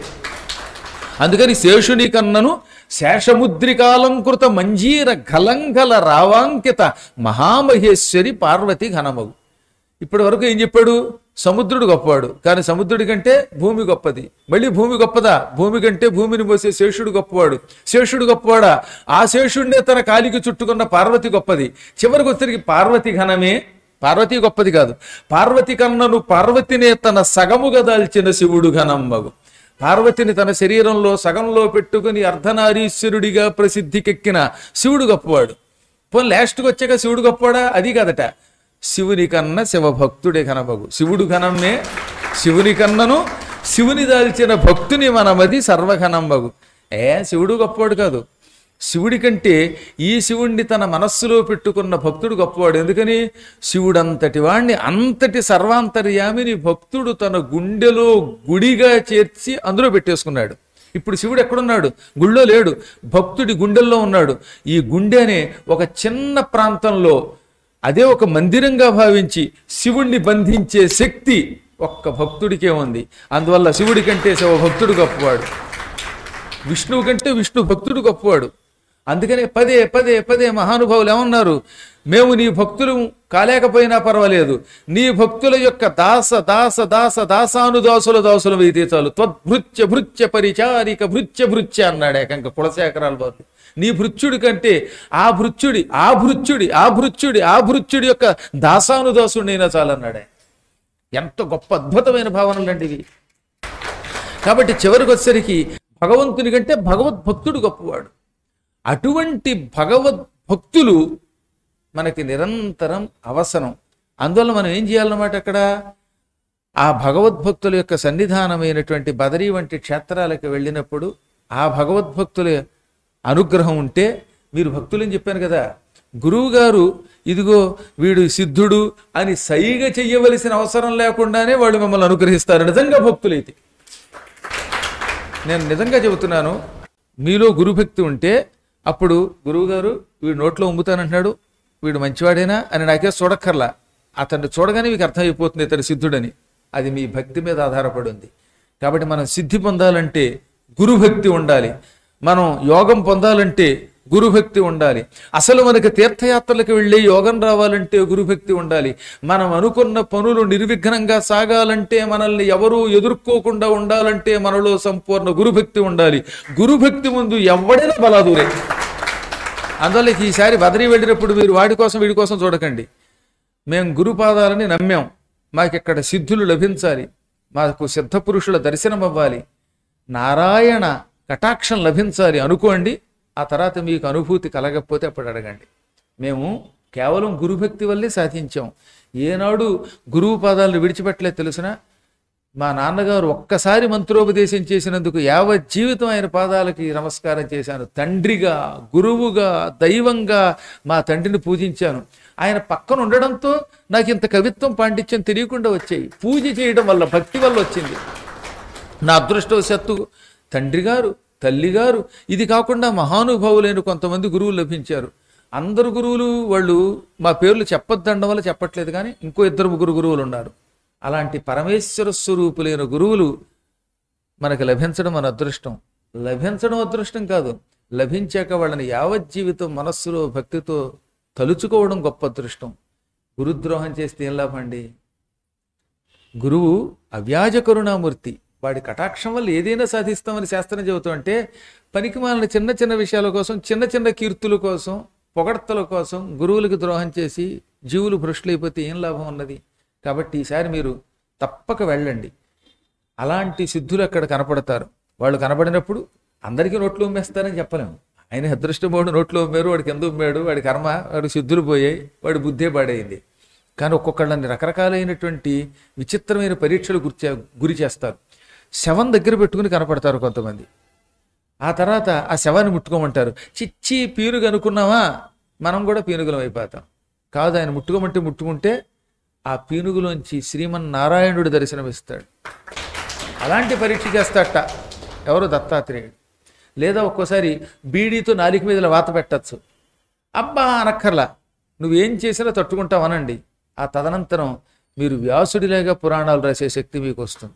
అందుకని శేషుని కన్నను శేషముద్రికాలంకృత మంజీర గలంగల రావాంకిత మహామహేశ్వరి పార్వతి ఘనమగు ఇప్పటి వరకు ఏం చెప్పాడు సముద్రుడు గొప్పవాడు కానీ సముద్రుడి కంటే భూమి గొప్పది మళ్ళీ భూమి గొప్పదా భూమి కంటే భూమిని మోసే శేషుడు గొప్పవాడు శేషుడు గొప్పవాడా ఆ శేషుడినే తన కాలికి చుట్టుకున్న పార్వతి గొప్పది చివరికి వచ్చరికి పార్వతి ఘనమే పార్వతి గొప్పది కాదు పార్వతి కన్నను పార్వతినే తన సగముగా దాల్చిన శివుడు ఘనమ్మగు పార్వతిని తన శరీరంలో సగంలో పెట్టుకుని అర్ధనారీశ్వరుడిగా ప్రసిద్ధికెక్కిన శివుడు గొప్పవాడు పోనీ లాస్ట్కి వచ్చాక శివుడు గొప్పవాడా అది కాదట శివుని కన్న శివభక్తుడే కనబగు శివుడు ఘనమే శివుని కన్నను శివుని దాల్చిన భక్తుని మనమది సర్వఘనంబగు ఏ శివుడు గొప్పవాడు కాదు శివుడి కంటే ఈ శివుణ్ణి తన మనస్సులో పెట్టుకున్న భక్తుడు గొప్పవాడు ఎందుకని శివుడంతటి వాణ్ణి అంతటి సర్వాంతర్యామిని భక్తుడు తన గుండెలో గుడిగా చేర్చి అందులో పెట్టేసుకున్నాడు ఇప్పుడు శివుడు ఎక్కడున్నాడు గుళ్ళో లేడు భక్తుడి గుండెల్లో ఉన్నాడు ఈ గుండె అనే ఒక చిన్న ప్రాంతంలో అదే ఒక మందిరంగా భావించి శివుణ్ణి బంధించే శక్తి ఒక్క భక్తుడికే ఉంది అందువల్ల శివుడి కంటే శివ భక్తుడు గొప్పవాడు విష్ణువు కంటే విష్ణు భక్తుడు గొప్పవాడు అందుకనే పదే పదే పదే మహానుభావులు ఏమన్నారు మేము నీ భక్తులు కాలేకపోయినా పర్వాలేదు నీ భక్తుల యొక్క దాస దాస దాస దాసానుదాసుల దాసులు అయితే చాలు త్వద్భృత్య భృత్య పరిచారిక భృత్య భృత్య అన్నాడు ఏకంక కులశేఖరాల బాబు నీ భృత్యుడి కంటే ఆ భృత్యుడి ఆ భృత్యుడి ఆ భృత్యుడి ఆ భృత్యుడి యొక్క దాసానుదాసుడినైనా చాలన్నాడే ఎంత గొప్ప అద్భుతమైన భావనలండి ఇవి కాబట్టి చివరికి వచ్చేసరికి భగవంతుని కంటే భగవద్భక్తుడు గొప్పవాడు అటువంటి భగవద్భక్తులు మనకి నిరంతరం అవసరం అందువల్ల మనం ఏం చేయాలన్నమాట అక్కడ ఆ భగవద్భక్తుల యొక్క సన్నిధానమైనటువంటి బదరీ వంటి క్షేత్రాలకు వెళ్ళినప్పుడు ఆ భగవద్భక్తుల అనుగ్రహం ఉంటే మీరు భక్తులని చెప్పాను కదా గురువు గారు ఇదిగో వీడు సిద్ధుడు అని సైగ చెయ్యవలసిన అవసరం లేకుండానే వాళ్ళు మిమ్మల్ని అనుగ్రహిస్తారు నిజంగా భక్తులైతే నేను నిజంగా చెబుతున్నాను మీలో గురుభక్తి ఉంటే అప్పుడు గురువుగారు వీడు నోట్లో ఉమ్ముతానంటున్నాడు వీడు మంచివాడేనా అని నాకే చూడక్కర్లా అతన్ని చూడగానే మీకు అర్థమైపోతుంది ఇతడు సిద్ధుడని అది మీ భక్తి మీద ఆధారపడి ఉంది కాబట్టి మనం సిద్ధి పొందాలంటే గురుభక్తి ఉండాలి మనం యోగం పొందాలంటే గురుభక్తి ఉండాలి అసలు మనకి తీర్థయాత్రలకు వెళ్ళి యోగం రావాలంటే గురుభక్తి ఉండాలి మనం అనుకున్న పనులు నిర్విఘ్నంగా సాగాలంటే మనల్ని ఎవరూ ఎదుర్కోకుండా ఉండాలంటే మనలో సంపూర్ణ గురుభక్తి ఉండాలి గురుభక్తి ముందు ఎవడైనా బలాదూరే అందువల్ల ఈసారి బదరీ వెళ్ళినప్పుడు మీరు వాడి కోసం వీడి కోసం చూడకండి మేము గురుపాదాలని నమ్మాం మాకు ఇక్కడ సిద్ధులు లభించాలి మాకు సిద్ధపురుషుల దర్శనం అవ్వాలి నారాయణ కటాక్షం లభించాలి అనుకోండి ఆ తర్వాత మీకు అనుభూతి కలగకపోతే అప్పుడు అడగండి మేము కేవలం గురుభక్తి వల్లే సాధించాం ఏనాడు గురువు పాదాలను విడిచిపెట్టలేదు తెలుసునా మా నాన్నగారు ఒక్కసారి మంత్రోపదేశం చేసినందుకు యావత్ జీవితం ఆయన పాదాలకి నమస్కారం చేశాను తండ్రిగా గురువుగా దైవంగా మా తండ్రిని పూజించాను ఆయన పక్కన ఉండడంతో నాకు ఇంత కవిత్వం పాండిత్యం తెలియకుండా వచ్చాయి పూజ చేయడం వల్ల భక్తి వల్ల వచ్చింది నా అదృష్టవశాత్తు తండ్రి గారు తల్లి గారు ఇది కాకుండా మహానుభావులైన కొంతమంది గురువులు లభించారు అందరు గురువులు వాళ్ళు మా పేర్లు చెప్పొద్దండం వల్ల చెప్పట్లేదు కానీ ఇంకో ఇద్దరు ముగ్గురు గురువులు ఉన్నారు అలాంటి పరమేశ్వర స్వరూపులైన గురువులు మనకు లభించడం మన అదృష్టం లభించడం అదృష్టం కాదు లభించాక వాళ్ళని యావజ్జీవితం మనస్సులో భక్తితో తలుచుకోవడం గొప్ప అదృష్టం గురుద్రోహం చేస్తే ఏం లాభండి గురువు అవ్యాజ కరుణామూర్తి వాడి కటాక్షం వల్ల ఏదైనా సాధిస్తామని శాస్త్రం చెబుతూ అంటే పనికి మాలిన చిన్న చిన్న విషయాల కోసం చిన్న చిన్న కీర్తుల కోసం పొగడ్తల కోసం గురువులకు ద్రోహం చేసి జీవులు భ్రష్టులైపోతే ఏం లాభం ఉన్నది కాబట్టి ఈసారి మీరు తప్పక వెళ్ళండి అలాంటి సిద్ధులు అక్కడ కనపడతారు వాళ్ళు కనపడినప్పుడు అందరికీ నోట్లో ఉమ్మేస్తారని చెప్పలేము ఆయన అదృష్టమోడు నోట్లో ఉమ్మారు వాడికి ఎందుకు ఉమ్మాడు వాడి కర్మ వాడి సిద్ధులు పోయాయి వాడి బుద్ధే పాడైంది కానీ ఒక్కొక్కళ్ళని రకరకాలైనటువంటి విచిత్రమైన పరీక్షలు గురి గురి చేస్తారు శవం దగ్గర పెట్టుకుని కనపడతారు కొంతమంది ఆ తర్వాత ఆ శవాన్ని ముట్టుకోమంటారు చిచ్చి పీనుగు అనుకున్నావా మనం కూడా పీనుగులం అయిపోతాం కాదు ఆయన ముట్టుకోమంటే ముట్టుకుంటే ఆ పీనుగులోంచి శ్రీమన్నారాయణుడు దర్శనమిస్తాడు అలాంటి పరీక్ష చేస్తాట ఎవరు దత్తాత్రేయుడు లేదా ఒక్కోసారి బీడీతో నాలిక మీద ఇలా వాత పెట్టచ్చు అబ్బా అనక్కర్లా నువ్వేం చేసినా తట్టుకుంటావు అనండి ఆ తదనంతరం మీరు వ్యాసుడిలాగా పురాణాలు రాసే శక్తి మీకు వస్తుంది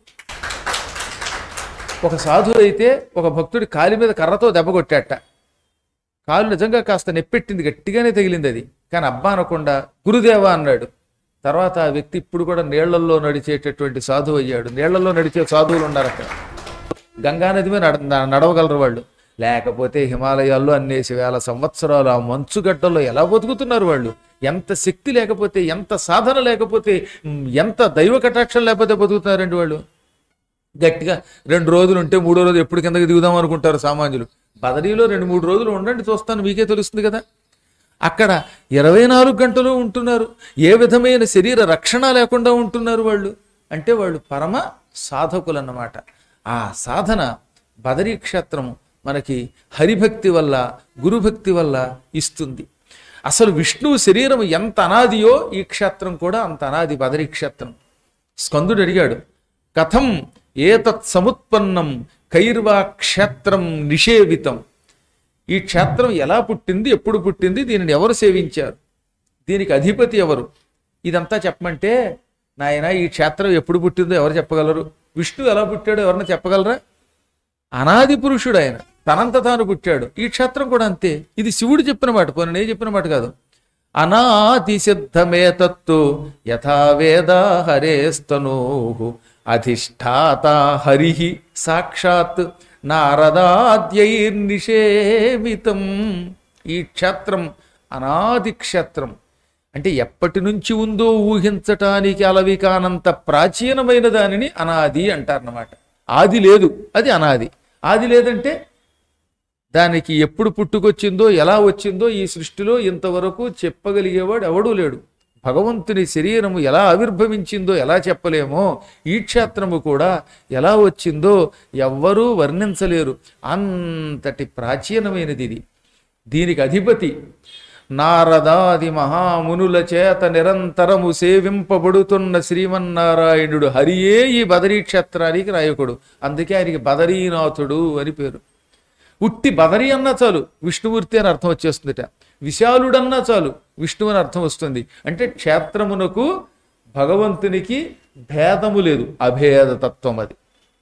ఒక సాధువు అయితే ఒక భక్తుడి కాలి మీద కర్రతో దెబ్బ కొట్టాట కాలు నిజంగా కాస్త నెప్పెట్టింది గట్టిగానే తగిలింది అది కానీ అబ్బా అనకుండా గురుదేవా అన్నాడు తర్వాత ఆ వ్యక్తి ఇప్పుడు కూడా నీళ్లల్లో నడిచేటటువంటి సాధువు అయ్యాడు నీళ్లలో నడిచే సాధువులు ఉన్నారు అక్కడ గంగానది మీద నడ న- నడవగలరు వాళ్ళు లేకపోతే హిమాలయాల్లో అన్నేసి వేల సంవత్సరాలు ఆ మంచుగడ్డల్లో ఎలా బతుకుతున్నారు వాళ్ళు ఎంత శక్తి లేకపోతే ఎంత సాధన లేకపోతే ఉమ్, ఎంత దైవ కటాక్షం లేకపోతే బతుకుతున్నారండి వాళ్ళు గట్టిగా రెండు రోజులు ఉంటే మూడో రోజు ఎప్పుడు కిందకి దిగుదాం అనుకుంటారు సామాన్యులు బదరీలో రెండు మూడు రోజులు ఉండండి చూస్తాను మీకే తెలుస్తుంది కదా అక్కడ ఇరవై నాలుగు గంటలు ఉంటున్నారు ఏ విధమైన శరీర రక్షణ లేకుండా ఉంటున్నారు వాళ్ళు అంటే వాళ్ళు పరమ సాధకులు అన్నమాట ఆ సాధన బదరీ క్షేత్రము మనకి హరిభక్తి వల్ల గురుభక్తి వల్ల ఇస్తుంది అసలు విష్ణువు శరీరం ఎంత అనాదియో ఈ క్షేత్రం కూడా అంత అనాది బదరీ క్షేత్రం స్కందుడు అడిగాడు కథం ఏతత్ సముత్పన్నం కైర్వా క్షేత్రం నిషేవితం ఈ క్షేత్రం ఎలా పుట్టింది ఎప్పుడు పుట్టింది దీనిని ఎవరు సేవించారు దీనికి అధిపతి ఎవరు ఇదంతా చెప్పమంటే నాయన ఈ క్షేత్రం ఎప్పుడు పుట్టిందో ఎవరు చెప్పగలరు విష్ణువు ఎలా పుట్టాడో ఎవరన్నా చెప్పగలరా అనాది పురుషుడు ఆయన తనంత తాను పుట్టాడు ఈ క్షేత్రం కూడా అంతే ఇది శివుడు చెప్పిన మాట పోనీ నేను చెప్పిన మాట కాదు అనాది సిద్ధమే తత్తు యథా వేద హరేస్తనూ అధిష్టాత హరి సాక్షాత్ నారదాద్యైర్నిషేవితం ఈ క్షేత్రం అనాది క్షేత్రం అంటే ఎప్పటి నుంచి ఉందో ఊహించటానికి అలవి కానంత ప్రాచీనమైన దానిని అనాది అంటారన్నమాట ఆది లేదు అది అనాది ఆది లేదంటే దానికి ఎప్పుడు పుట్టుకొచ్చిందో ఎలా వచ్చిందో ఈ సృష్టిలో ఇంతవరకు చెప్పగలిగేవాడు ఎవడూ లేడు భగవంతుని శరీరము ఎలా ఆవిర్భవించిందో ఎలా చెప్పలేమో ఈ క్షేత్రము కూడా ఎలా వచ్చిందో ఎవ్వరూ వర్ణించలేరు అంతటి ప్రాచీనమైనది ఇది దీనికి అధిపతి నారదాది మహామునుల చేత నిరంతరము సేవింపబడుతున్న శ్రీమన్నారాయణుడు హరియే ఈ బదరీ క్షేత్రానికి నాయకుడు అందుకే ఆయనకి బదరీనాథుడు అని పేరు ఉట్టి బదరి అన్నా చాలు విష్ణుమూర్తి అని అర్థం వచ్చేస్తుందిట విశాలుడన్నా చాలు విష్ణువు అని అర్థం వస్తుంది అంటే క్షేత్రమునకు భగవంతునికి భేదము లేదు అభేద తత్వం అది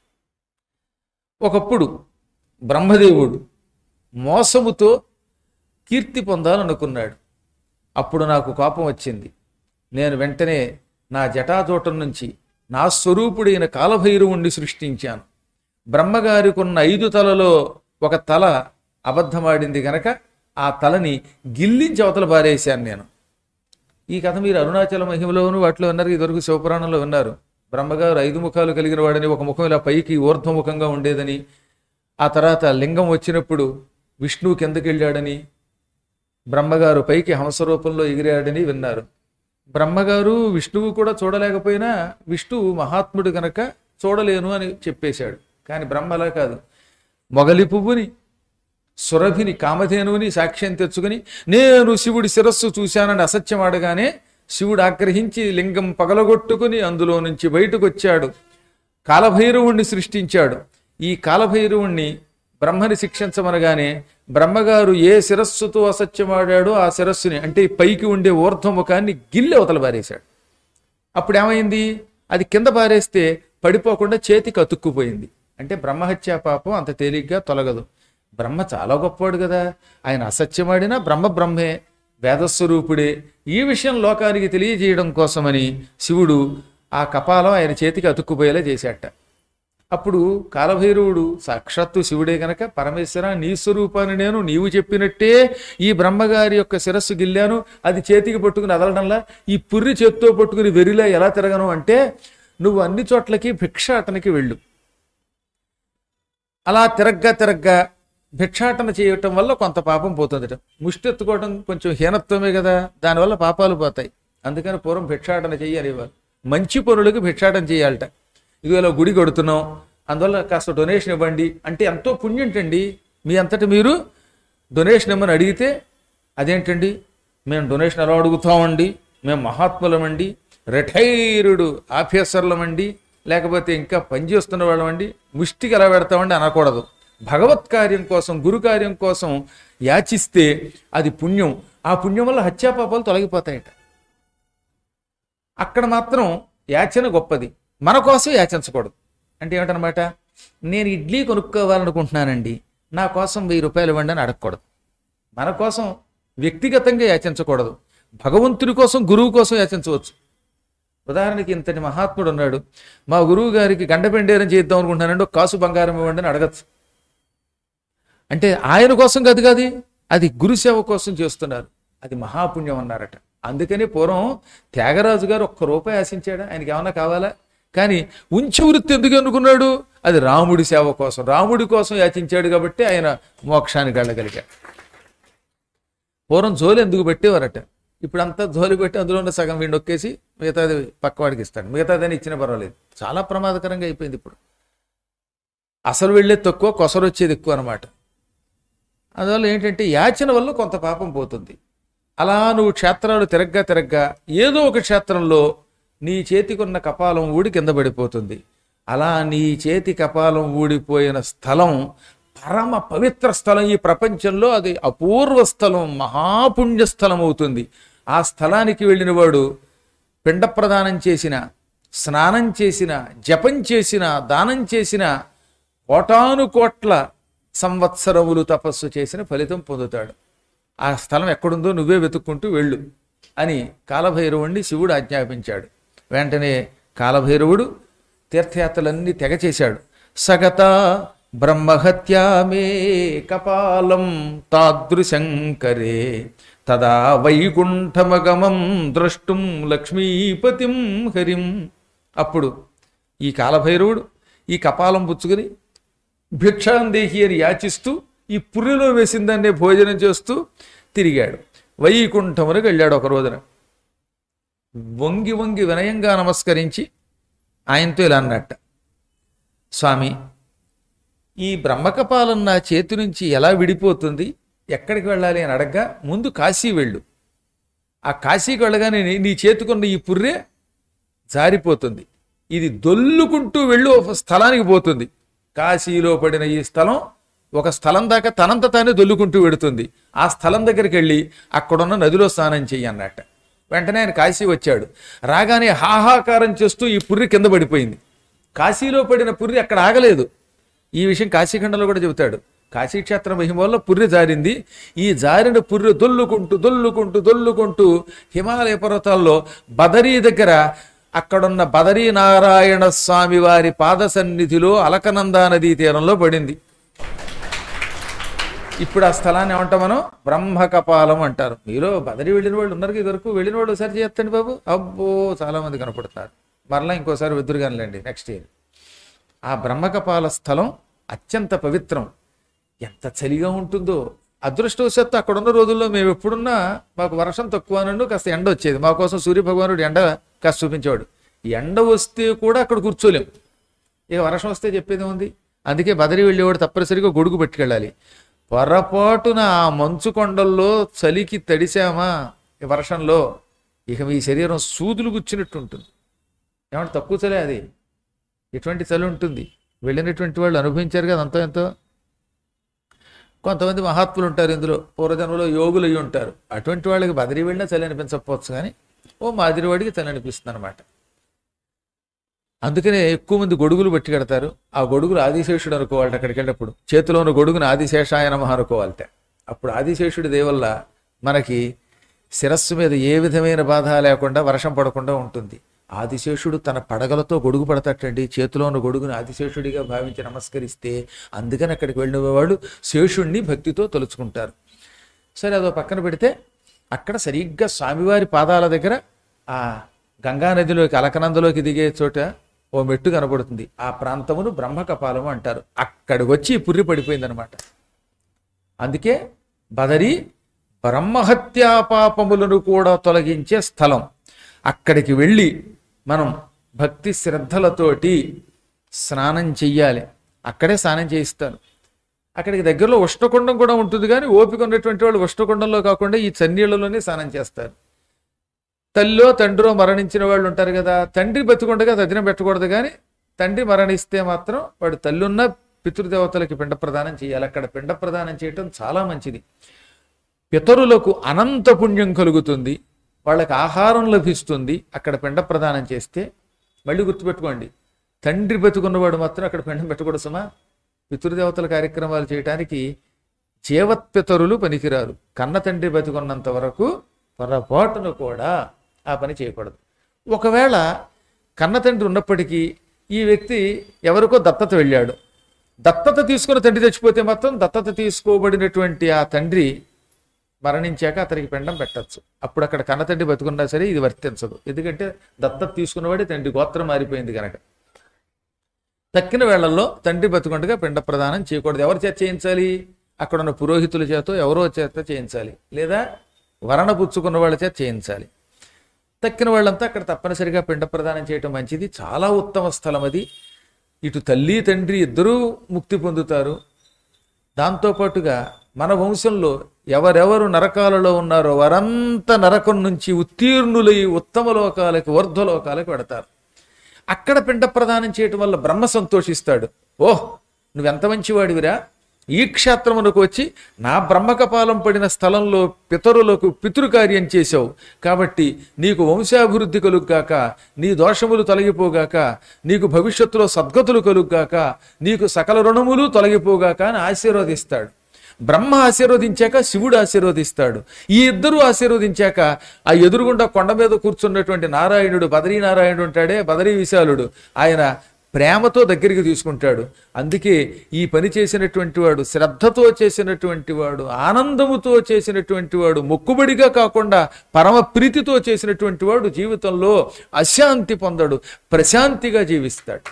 ఒకప్పుడు బ్రహ్మదేవుడు మోసముతో కీర్తి పొందాలనుకున్నాడు అప్పుడు నాకు కోపం వచ్చింది నేను వెంటనే నా జటాజోటం నుంచి నా స్వరూపుడైన కాలభైరవుణ్ణి సృష్టించాను బ్రహ్మగారికి ఉన్న ఐదు తలలో ఒక తల అబద్ధమాడింది గనక ఆ తలని గిల్లించి అవతల పారేశాను నేను ఈ కథ మీరు అరుణాచల మహిమలోను వాటిలో విన్నారు ఇదివరకు శివపురాణంలో విన్నారు బ్రహ్మగారు ఐదు ముఖాలు కలిగిన వాడని ఒక ముఖం ఇలా పైకి ఊర్ధ్వముఖంగా ఉండేదని ఆ తర్వాత లింగం వచ్చినప్పుడు విష్ణువు కిందకి వెళ్ళాడని బ్రహ్మగారు పైకి హంస రూపంలో ఎగిరాడని విన్నారు బ్రహ్మగారు విష్ణువు కూడా చూడలేకపోయినా విష్ణువు మహాత్ముడు గనక చూడలేను అని చెప్పేశాడు కానీ బ్రహ్మ అలా కాదు మొగలి పువ్వుని సురభిని కామధేనువుని సాక్ష్యం తెచ్చుకుని నేను శివుడి శిరస్సు చూశానని అసత్యం ఆడగానే శివుడు ఆగ్రహించి లింగం పగలగొట్టుకుని అందులో నుంచి బయటకు వచ్చాడు కాలభైరవుణ్ణి సృష్టించాడు ఈ కాలభైరవుణ్ణి బ్రహ్మని శిక్షించమనగానే బ్రహ్మగారు ఏ శిరస్సుతో అసత్యమాడాడో ఆ శిరస్సుని అంటే ఈ పైకి ఉండే ఊర్ధ్వముఖాన్ని గిల్లి అవతల పారేశాడు అప్పుడు ఏమైంది అది కింద పారేస్తే పడిపోకుండా చేతికి అతుక్కుపోయింది అంటే బ్రహ్మహత్యా పాపం అంత తేలిగ్గా తొలగదు బ్రహ్మ చాలా గొప్పవాడు కదా ఆయన అసత్యమాడినా బ్రహ్మ బ్రహ్మే వేదస్వరూపుడే ఈ విషయం లోకానికి తెలియజేయడం కోసమని శివుడు ఆ కపాలం ఆయన చేతికి అతుక్కుపోయేలా చేశాట అప్పుడు కాలభైరవుడు సాక్షాత్తు శివుడే గనక పరమేశ్వర నీ స్వరూపాన్ని నేను నీవు చెప్పినట్టే ఈ బ్రహ్మగారి యొక్క శిరస్సు గిల్లాను అది చేతికి పట్టుకుని అదలడంలా ఈ పుర్రి చేత్తో పట్టుకుని వెరిలా ఎలా తిరగను అంటే నువ్వు అన్ని చోట్లకి భిక్షాటనకి వెళ్ళు అలా తిరగ్గా తిరగ్గా భిక్షాటన చేయటం వల్ల కొంత పాపం పోతుందట ముష్టి ఎత్తుకోవడం కొంచెం హీనత్వమే కదా దానివల్ల పాపాలు పోతాయి అందుకని పూర్వం భిక్షాటన చెయ్యి అనేవారు మంచి పనులకు భిక్షాటన చేయాలట ఇదిగో ఇలా గుడి కొడుతున్నాం అందువల్ల కాస్త డొనేషన్ ఇవ్వండి అంటే ఎంతో పుణ్యంటండి మీ అంతటి మీరు డొనేషన్ ఇమ్మని అడిగితే అదేంటండి మేము డొనేషన్ ఎలా అడుగుతామండి మేము మహాత్ములమండి రిటైర్డ్ ఆఫీసర్లమండి లేకపోతే ఇంకా పనిచేస్తున్న వాళ్ళమండి ముష్టికి ఎలా పెడతామండి అనకూడదు భగవత్ కార్యం కోసం గురు కార్యం కోసం యాచిస్తే అది పుణ్యం ఆ పుణ్యం వల్ల హత్యాపాపాలు తొలగిపోతాయట అక్కడ మాత్రం యాచన గొప్పది మన కోసం యాచించకూడదు అంటే ఏమిటనమాట నేను ఇడ్లీ కొనుక్కోవాలనుకుంటున్నానండి నా కోసం వెయ్యి రూపాయలు ఇవ్వండి అని అడగకూడదు మన కోసం వ్యక్తిగతంగా యాచించకూడదు భగవంతుడి కోసం గురువు కోసం యాచించవచ్చు ఉదాహరణకి ఇంతటి మహాత్ముడు ఉన్నాడు మా గురువు గారికి గండపెండేరం చేద్దాం అనుకుంటున్నానండి ఒక కాసు బంగారం ఇవ్వండి అని అడగచ్చు అంటే ఆయన కోసం కాదు కాదు అది గురుసేవ కోసం చేస్తున్నారు అది మహాపుణ్యం అన్నారట అందుకని పూర్వం త్యాగరాజు గారు ఒక్క రూపాయి ఆశించాడా ఆయనకి ఏమన్నా కావాలా కానీ ఉంచి వృత్తి ఎందుకు అనుకున్నాడు అది రాముడి సేవ కోసం రాముడి కోసం యాచించాడు కాబట్టి ఆయన మోక్షానికి వెళ్ళగలిగాడు పూర్వం జోలి ఎందుకు పెట్టేవారట ఇప్పుడు అంతా జోలి పెట్టి అందులో ఉన్న సగం వీడిని నొక్కేసి మిగతాది పక్కవాడికి ఇస్తాడు మిగతాదని ఇచ్చినా పర్వాలేదు చాలా ప్రమాదకరంగా అయిపోయింది ఇప్పుడు అసలు వెళ్ళేది తక్కువ కొసరు వచ్చేది ఎక్కువ అనమాట అందువల్ల ఏంటంటే యాచన వల్ల కొంత పాపం పోతుంది అలా నువ్వు క్షేత్రాలు తిరగ్గా తిరగ్గా ఏదో ఒక క్షేత్రంలో నీ చేతికున్న కపాలం ఊడి కింద పడిపోతుంది అలా నీ చేతి కపాలం ఊడిపోయిన స్థలం పరమ పవిత్ర స్థలం ఈ ప్రపంచంలో అది అపూర్వ స్థలం మహాపుణ్య స్థలం అవుతుంది ఆ స్థలానికి వెళ్ళిన వాడు పిండ ప్రదానం చేసిన స్నానం చేసిన జపం చేసిన దానం చేసిన కోటాను కోట్ల సంవత్సరములు తపస్సు చేసిన ఫలితం పొందుతాడు ఆ స్థలం ఎక్కడుందో నువ్వే వెతుక్కుంటూ వెళ్ళు అని కాలభైరవుణ్ణి శివుడు ఆజ్ఞాపించాడు వెంటనే కాలభైరవుడు తీర్థయాత్రలన్నీ తెగ చేశాడు సగత బ్రహ్మహత్యామే కపాలం తాదృశంకరే తదా వైకుంఠమగమం ద్రష్టుం లక్ష్మీపతిం హరిం అప్పుడు ఈ కాలభైరవుడు ఈ కపాలం పుచ్చుకుని భిక్షాందేహి అని యాచిస్తూ ఈ పుర్రెలో వేసిన దాన్నే భోజనం చేస్తూ తిరిగాడు వైకుంఠమునికి వెళ్ళాడు ఒక రోజున వంగి వంగి వినయంగా నమస్కరించి ఆయనతో ఇలా అన్నట్ట స్వామి ఈ బ్రహ్మకపాలం నా చేతి నుంచి ఎలా విడిపోతుంది ఎక్కడికి వెళ్ళాలి అని అడగ్గా ముందు కాశీ వెళ్ళు ఆ కాశీకి వెళ్ళగానే నీ- నీ చేతుకున్న ఈ పుర్రె జారిపోతుంది ఇది దొల్లుకుంటూ వెళ్ళు ఒక స్థలానికి పోతుంది కాశీలో పడిన ఈ స్థలం ఒక స్థలం దాకా తనంత తానే దొల్లుకుంటూ వెడుతుంది ఆ స్థలం దగ్గరికి వెళ్ళి అక్కడున్న నదిలో స్నానం చెయ్యి అన్నట్ట వెంటనే ఆయన కాశీ వచ్చాడు రాగానే హాహాకారం చేస్తూ ఈ పుర్రి కింద పడిపోయింది కాశీలో పడిన పుర్రి అక్కడ ఆగలేదు ఈ విషయం కాశీఖండంలో కూడా చెబుతాడు కాశీక్షేత్ర మహిమ వల్ల పుర్రి జారింది ఈ జారిన పుర్రి దొల్లుకుంటూ దొల్లుకుంటూ దొల్లుకుంటూ హిమాలయ పర్వతాల్లో బదరీ దగ్గర అక్కడున్న బదరీ నారాయణ స్వామి వారి పాద సన్నిధిలో అలకనందా నదీ తీరంలో పడింది ఇప్పుడు ఆ స్థలాన్ని ఏమంటాం మనం బ్రహ్మకపాలం అంటారు మీలో బదరి వెళ్ళిన వాళ్ళు ఉన్నారు ఇదివరకు వెళ్ళిన వాళ్ళు ఒకసారి చేస్తండి బాబు అబ్బో చాలా మంది కనపడుతున్నారు మరలా ఇంకోసారి వెదురు కానిలేండి నెక్స్ట్ ఇయర్ ఆ బ్రహ్మకపాల స్థలం అత్యంత పవిత్రం ఎంత చలిగా ఉంటుందో అదృష్టవశాత్తు అక్కడ ఉన్న రోజుల్లో మేము ఎప్పుడున్నా మాకు వర్షం తక్కువ నుండి కాస్త ఎండ వచ్చేది మా కోసం సూర్యభగవానుడు ఎండ కాస్త చూపించేవాడు ఎండ వస్తే కూడా అక్కడ కూర్చోలేం ఇక వర్షం వస్తే చెప్పేది ఉంది అందుకే బదరి వెళ్ళేవాడు తప్పనిసరిగా గొడుగు పట్టుకెళ్ళాలి పొరపాటున ఆ మంచు కొండల్లో చలికి తడిసామా ఈ వర్షంలో ఇక మీ శరీరం సూదులు గుచ్చినట్టు ఉంటుంది ఏమంటే తక్కువ చలే అది ఎటువంటి చలి ఉంటుంది వెళ్ళినటువంటి వాళ్ళు అనుభవించారు కదా అంతో ఎంతో కొంతమంది మహాత్ములు ఉంటారు ఇందులో పూర్వజన్మలో యోగులు అయి ఉంటారు అటువంటి వాళ్ళకి బదిరి వెళ్ళినా చలి అనిపించకపోవచ్చు కానీ ఓ మాదిరివాడికి చలి అనిపిస్తుంది అనమాట అందుకనే ఎక్కువ మంది గొడుగులు పట్టి కడతారు ఆ గొడుగులు ఆదిశేషుడు అనుకోవాలి అక్కడికి వెళ్ళినప్పుడు చేతిలో ఉన్న గొడుగును ఆదిశేషాయ నమః అనుకోవాలట అప్పుడు ఆదిశేషుడి దేవల్ల మనకి శిరస్సు మీద ఏ విధమైన బాధ లేకుండా వర్షం పడకుండా ఉంటుంది ఆదిశేషుడు తన పడగలతో గొడుగు పడతాటండి చేతిలో ఉన్న గొడుగును ఆదిశేషుడిగా భావించి నమస్కరిస్తే అందుకని అక్కడికి వెళ్ళిన వాళ్ళు శేషుణ్ణి భక్తితో తలుచుకుంటారు సరే అదో పక్కన పెడితే అక్కడ సరిగ్గా స్వామివారి పాదాల దగ్గర ఆ గంగా నదిలోకి అలకనందలోకి దిగే చోట ఓ మెట్టు కనబడుతుంది ఆ ప్రాంతమును బ్రహ్మకపాలము అంటారు అక్కడికి వచ్చి ఈ పుర్రి పడిపోయిందనమాట అందుకే బదరి బ్రహ్మహత్యా పాపములను కూడా తొలగించే స్థలం అక్కడికి వెళ్ళి మనం భక్తి శ్రద్ధలతోటి స్నానం చెయ్యాలి అక్కడే స్నానం చేయిస్తారు అక్కడికి దగ్గరలో ఉష్ణకుండం కూడా ఉంటుంది కానీ ఓపిక ఉన్నటువంటి వాళ్ళు ఉష్ణకుండంలో కాకుండా ఈ చన్నీళ్లలోనే స్నానం చేస్తారు తల్లో తండ్రో మరణించిన వాళ్ళు ఉంటారు కదా తండ్రి బతికుండగా తదినం పెట్టకూడదు కానీ తండ్రి మరణిస్తే మాత్రం వాడు తల్లున్న పితృదేవతలకి పిండ ప్రదానం చేయాలి అక్కడ పిండ ప్రదానం చేయటం చాలా మంచిది పితరులకు అనంత పుణ్యం కలుగుతుంది వాళ్ళకి ఆహారం లభిస్తుంది అక్కడ పిండ ప్రదానం చేస్తే మళ్ళీ గుర్తుపెట్టుకోండి తండ్రి బతుకున్నవాడు మాత్రం అక్కడ పిండం పెట్టకూడదు సుమా పితృదేవతల కార్యక్రమాలు చేయటానికి జీవత్పితరులు పనికిరారు కన్న తండ్రి బతుకున్నంత వరకు పొరపాటును కూడా ఆ పని చేయకూడదు ఒకవేళ కన్న తండ్రి ఉన్నప్పటికీ ఈ వ్యక్తి ఎవరికో దత్తత వెళ్ళాడు దత్తత తీసుకున్న తండ్రి చచ్చిపోతే మాత్రం దత్తత తీసుకోబడినటువంటి ఆ తండ్రి మరణించాక అతనికి పిండం పెట్టచ్చు అప్పుడు అక్కడ కన్న తండ్రి బతుకున్నా సరే ఇది వర్తించదు ఎందుకంటే దత్తత తీసుకున్నవాడే తండ్రి గోత్రం మారిపోయింది కనుక తక్కిన వేళల్లో తండ్రి బతుకుండగా పిండ ప్రదానం చేయకూడదు ఎవరి చేత చేయించాలి అక్కడ ఉన్న పురోహితుల చేత ఎవరో చేత చేయించాలి లేదా వరణ పుచ్చుకున్న వాళ్ళ చేత చేయించాలి తక్కిన వాళ్ళంతా అక్కడ తప్పనిసరిగా పిండ ప్రదానం చేయటం మంచిది చాలా ఉత్తమ స్థలం అది ఇటు తల్లి తండ్రి ఇద్దరూ ముక్తి పొందుతారు దాంతోపాటుగా మన వంశంలో ఎవరెవరు నరకాలలో ఉన్నారో వారంతా నరకం నుంచి ఉత్తీర్ణులై ఉత్తమ లోకాలకి ఊర్ధ్వలోకాలకు పెడతారు అక్కడ పిండ ప్రదానం చేయటం వల్ల బ్రహ్మ సంతోషిస్తాడు ఓహ్ నువ్వెంత మంచివాడివిరా ఈ క్షేత్రమునకు వచ్చి నా బ్రహ్మకపాలం పడిన స్థలంలో పితరులకు పితృకార్యం చేశావు కాబట్టి నీకు వంశాభివృద్ధి కలుగ్గాక నీ దోషములు తొలగిపోగాక నీకు భవిష్యత్తులో సద్గతులు కలుగ్గాక నీకు సకల రుణములు తొలగిపోగాక అని ఆశీర్వదిస్తాడు బ్రహ్మ ఆశీర్వదించాక శివుడు ఆశీర్వదిస్తాడు ఈ ఇద్దరు ఆశీర్వదించాక ఆ ఎదురుగుండా కొండ మీద కూర్చున్నటువంటి నారాయణుడు బదరీ నారాయణుడు ఉంటాడే బదరీ విశాలుడు ఆయన ప్రేమతో దగ్గరికి తీసుకుంటాడు అందుకే ఈ పని చేసినటువంటి వాడు శ్రద్ధతో చేసినటువంటి వాడు ఆనందముతో చేసినటువంటి వాడు మొక్కుబడిగా కాకుండా పరమ ప్రీతితో చేసినటువంటి వాడు జీవితంలో అశాంతి పొందడు ప్రశాంతిగా జీవిస్తాడు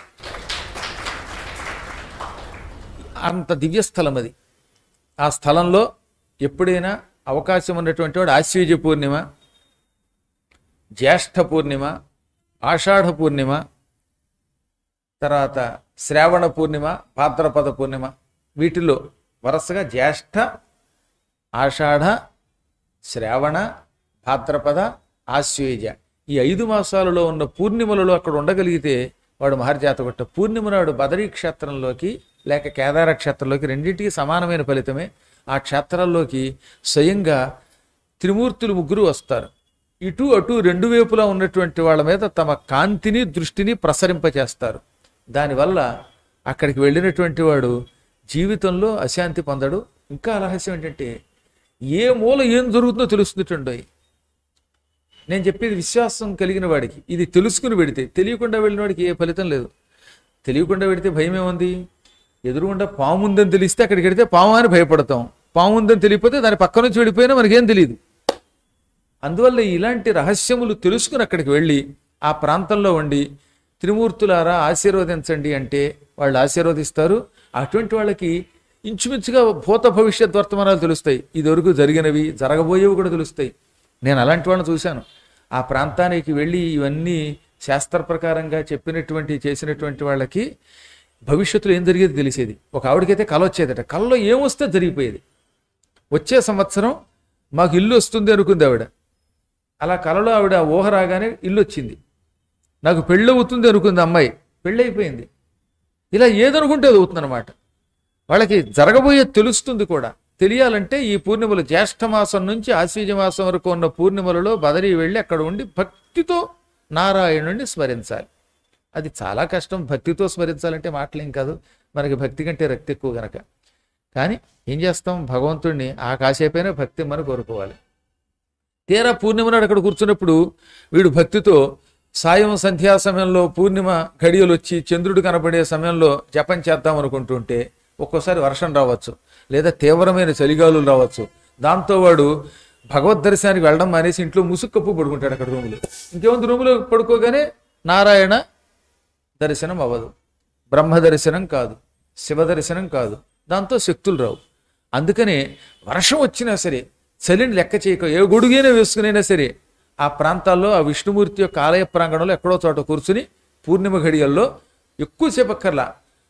అంత దివ్యస్థలం అది ఆ స్థలంలో ఎప్పుడైనా అవకాశం ఉన్నటువంటి వాడు ఆశ్వీజ పూర్ణిమ జ్యేష్ఠ పూర్ణిమ ఆషాఢ పూర్ణిమ తర్వాత శ్రావణ పూర్ణిమ భాద్రపద పూర్ణిమ వీటిల్లో వరుసగా జ్యేష్ఠ ఆషాఢ శ్రావణ భాద్రపద ఆశ్వేజ ఈ ఐదు మాసాలలో ఉన్న పూర్ణిమలలో అక్కడ ఉండగలిగితే వాడు మహర్జాతకొట్ట పూర్ణిమ నాడు బదరీ క్షేత్రంలోకి లేక కేదార క్షేత్రంలోకి రెండింటికి సమానమైన ఫలితమే ఆ క్షేత్రాల్లోకి స్వయంగా త్రిమూర్తులు ముగ్గురు వస్తారు ఇటు అటు రెండు వైపులా ఉన్నటువంటి వాళ్ళ మీద తమ కాంతిని దృష్టిని ప్రసరింపచేస్తారు దానివల్ల అక్కడికి వెళ్ళినటువంటి వాడు జీవితంలో అశాంతి పొందడు ఇంకా రహస్యం ఏంటంటే ఏ మూల ఏం జరుగుతుందో తెలుస్తుందండి నేను చెప్పేది విశ్వాసం కలిగిన వాడికి ఇది తెలుసుకుని పెడితే తెలియకుండా వెళ్ళిన వాడికి ఏ ఫలితం లేదు తెలియకుండా పెడితే భయం ఏముంది ఎదురుగుండా పాము ఉందని తెలిస్తే అక్కడికి వెడితే పాము అని భయపడతాం పాము ఉందని తెలియకపోతే దాని పక్క నుంచి వెళ్ళిపోయినా మనకేం తెలియదు అందువల్ల ఇలాంటి రహస్యములు తెలుసుకుని అక్కడికి వెళ్ళి ఆ ప్రాంతంలో ఉండి త్రిమూర్తులారా ఆశీర్వదించండి అంటే వాళ్ళు ఆశీర్వదిస్తారు అటువంటి వాళ్ళకి ఇంచుమించుగా భూత భవిష్యత్ వర్తమానాలు తెలుస్తాయి ఇదివరకు జరిగినవి జరగబోయేవి కూడా తెలుస్తాయి నేను అలాంటి వాళ్ళని చూశాను ఆ ప్రాంతానికి వెళ్ళి ఇవన్నీ శాస్త్ర ప్రకారంగా చెప్పినటువంటి చేసినటువంటి వాళ్ళకి భవిష్యత్తులో ఏం జరిగేది తెలిసేది ఒక ఆవిడకైతే కళ వచ్చేదట కళలో ఏమొస్తే జరిగిపోయేది వచ్చే సంవత్సరం మాకు ఇల్లు వస్తుంది అనుకుంది ఆవిడ అలా కలలో ఆవిడ ఊహ రాగానే ఇల్లు వచ్చింది నాకు పెళ్ళి అవుతుంది అనుకుంది అమ్మాయి పెళ్ళి అయిపోయింది ఇలా ఏదనుకుంటే అది అవుతుందన్నమాట వాళ్ళకి జరగబోయే తెలుస్తుంది కూడా తెలియాలంటే ఈ పూర్ణిమలు జ్యేష్ఠ మాసం నుంచి ఆశ్వీజ మాసం వరకు ఉన్న పూర్ణిమలలో బదరి వెళ్ళి అక్కడ ఉండి భక్తితో నారాయణుడిని స్మరించాలి అది చాలా కష్టం భక్తితో స్మరించాలంటే మాటలేం కాదు మనకి భక్తి కంటే రక్తి ఎక్కువ గనక కానీ ఏం చేస్తాం భగవంతుడిని ఆ కాసేపైనా భక్తి మనం కోరుకోవాలి తీరా పూర్ణిమ నాడు అక్కడ కూర్చున్నప్పుడు వీడు భక్తితో సాయం సంధ్యా సమయంలో పూర్ణిమ ఘడియలు వచ్చి చంద్రుడు కనబడే సమయంలో జపం చేద్దాం అనుకుంటుంటే ఒక్కోసారి వర్షం రావచ్చు లేదా తీవ్రమైన చలిగాలులు రావచ్చు దాంతో వాడు భగవద్ దర్శనానికి వెళ్ళడం మానేసి ఇంట్లో ముసుగు కప్పు పడుకుంటాడు అక్కడ రూములో ఇంకేముంది రూములో పడుకోగానే నారాయణ దర్శనం అవ్వదు బ్రహ్మ దర్శనం కాదు శివ దర్శనం కాదు దాంతో శక్తులు రావు అందుకనే వర్షం వచ్చినా సరే చలిని లెక్క చేయక ఏ గొడుగైనా వేసుకునైనా సరే ఆ ప్రాంతాల్లో ఆ విష్ణుమూర్తి యొక్క ఆలయ ప్రాంగణంలో ఎక్కడో చోట కూర్చుని పూర్ణిమ ఘడియల్లో ఎక్కువసేపు అక్కర్లా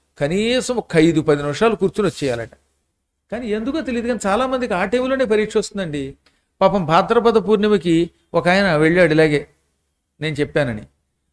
కనీసం ఒక ఐదు పది నిమిషాలు కూర్చుని వచ్చేయాలట కానీ ఎందుకో తెలియదు కానీ చాలా మందికి ఆ టైంలోనే పరీక్ష వస్తుందండి పాపం భాద్రపద పూర్ణిమకి ఒక ఆయన వెళ్ళాడు ఇలాగే నేను చెప్పానని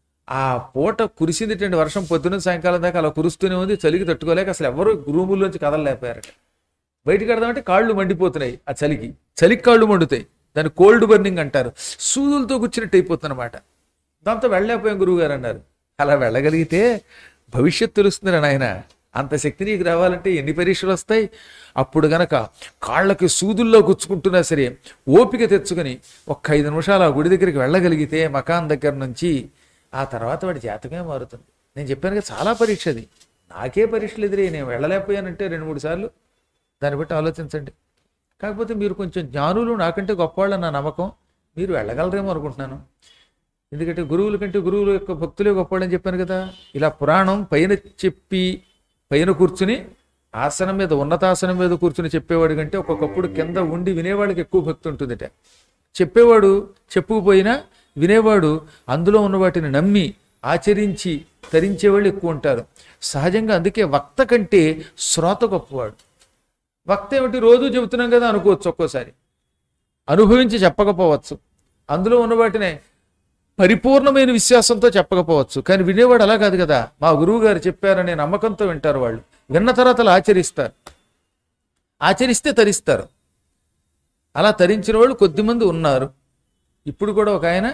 ఆ పూట కురిసిందిటండి వర్షం పొద్దున్న సాయంకాలం దాకా అలా కురుస్తూనే ఉంది చలికి తట్టుకోలేక అసలు ఎవరు రూముల్లోంచి కదలలేకపోయారట బయటికి కడదామంటే కాళ్ళు మండిపోతున్నాయి ఆ చలికి చలికి కాళ్ళు మండుతాయి దాన్ని కోల్డ్ బర్నింగ్ అంటారు సూదులతో కూర్చున్నట్టు అయిపోతుంది అనమాట దాంతో వెళ్ళలేకపోయాం గురువు గారు అన్నారు అలా వెళ్ళగలిగితే భవిష్యత్తు తెలుస్తుంది నాయన అంత శక్తి నీకు రావాలంటే ఎన్ని పరీక్షలు వస్తాయి అప్పుడు గనక కాళ్ళకి సూదుల్లో గుచ్చుకుంటున్నా సరే ఓపిక తెచ్చుకొని ఒక్క ఐదు నిమిషాలు ఆ గుడి దగ్గరికి వెళ్ళగలిగితే మకాన్ దగ్గర నుంచి ఆ తర్వాత వాడి జాతకమే మారుతుంది నేను చెప్పాను కదా చాలా పరీక్ష అది నాకే పరీక్షలు ఎదురే నేను వెళ్ళలేకపోయానంటే రెండు మూడు సార్లు దాన్ని బట్టి ఆలోచించండి కాకపోతే మీరు కొంచెం జ్ఞానులు నాకంటే గొప్పవాళ్ళ నా నమ్మకం మీరు వెళ్ళగలరేమో అనుకుంటున్నాను ఎందుకంటే గురువుల కంటే గురువుల యొక్క భక్తులే గొప్పవాళ్ళని చెప్పాను కదా ఇలా పురాణం పైన చెప్పి పైన కూర్చుని ఆసనం మీద ఉన్నతాసనం మీద కూర్చుని చెప్పేవాడి కంటే ఒక్కొక్కప్పుడు కింద ఉండి వినేవాడికి ఎక్కువ భక్తి ఉంటుందట చెప్పేవాడు చెప్పుకుపోయినా వినేవాడు అందులో ఉన్న వాటిని నమ్మి ఆచరించి తరించేవాళ్ళు ఎక్కువ ఉంటారు సహజంగా అందుకే వక్త కంటే శ్రోత గొప్పవాడు వక్త ఏమిటి రోజు చెబుతున్నాం కదా అనుకోవచ్చు ఒక్కోసారి అనుభవించి చెప్పకపోవచ్చు అందులో ఉన్న వాటినే పరిపూర్ణమైన విశ్వాసంతో చెప్పకపోవచ్చు కానీ వినేవాడు అలా కాదు కదా మా గురువు గారు చెప్పారనే నమ్మకంతో వింటారు వాళ్ళు విన్న తర్వాత అలా ఆచరిస్తారు ఆచరిస్తే తరిస్తారు అలా తరించిన వాళ్ళు కొద్దిమంది ఉన్నారు ఇప్పుడు కూడా ఒక ఆయన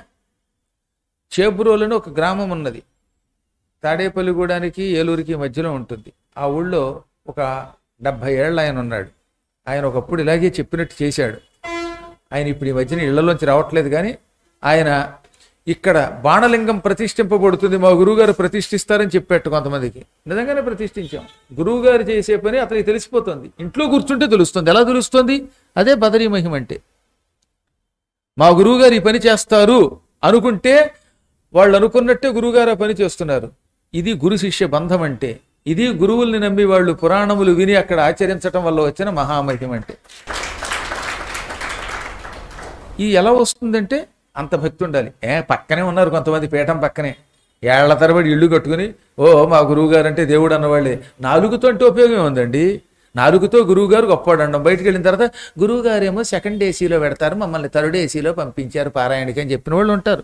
చేబ్రోలని ఒక గ్రామం ఉన్నది తాడేపల్లిగూడానికి ఏలూరికి మధ్యలో ఉంటుంది ఆ ఊళ్ళో ఒక డెబ్భై ఏళ్ళ ఆయన ఉన్నాడు ఆయన ఒకప్పుడు ఇలాగే చెప్పినట్టు చేశాడు ఆయన ఇప్పుడు ఈ మధ్యన ఇళ్లలోంచి రావట్లేదు కానీ ఆయన ఇక్కడ బాణలింగం ప్రతిష్ఠింపబడుతుంది మా గురువుగారు ప్రతిష్ఠిస్తారని చెప్పాడు కొంతమందికి నిజంగానే ప్రతిష్ఠించాం గురువుగారు చేసే పని అతనికి తెలిసిపోతుంది ఇంట్లో కూర్చుంటే తెలుస్తుంది ఎలా తెలుస్తుంది అదే బదరీ మహిమ అంటే మా గురువుగారు ఈ పని చేస్తారు అనుకుంటే వాళ్ళు అనుకున్నట్టే గురువుగారు ఆ పని చేస్తున్నారు ఇది గురు శిష్య బంధం అంటే ఇది గురువుల్ని నమ్మి వాళ్ళు పురాణములు విని అక్కడ ఆచరించటం వల్ల వచ్చిన మహామహిమ అంటే ఈ ఎలా వస్తుందంటే అంత భక్తి ఉండాలి ఏ పక్కనే ఉన్నారు కొంతమంది పీఠం పక్కనే ఏళ్ల తరబడి ఇల్లు కట్టుకుని ఓ మా గురువు గారు అంటే దేవుడు అన్నవాళ్ళే నాలుగుతో అంటే ఉపయోగం ఉందండి నాలుగుతో గురువు గారు గొప్పవాడు అండం బయటికి వెళ్ళిన తర్వాత గురువు గారేమో సెకండ్ ఏసీలో పెడతారు మమ్మల్ని థర్డ్ ఏసీలో పంపించారు పారాయణకి అని చెప్పిన వాళ్ళు ఉంటారు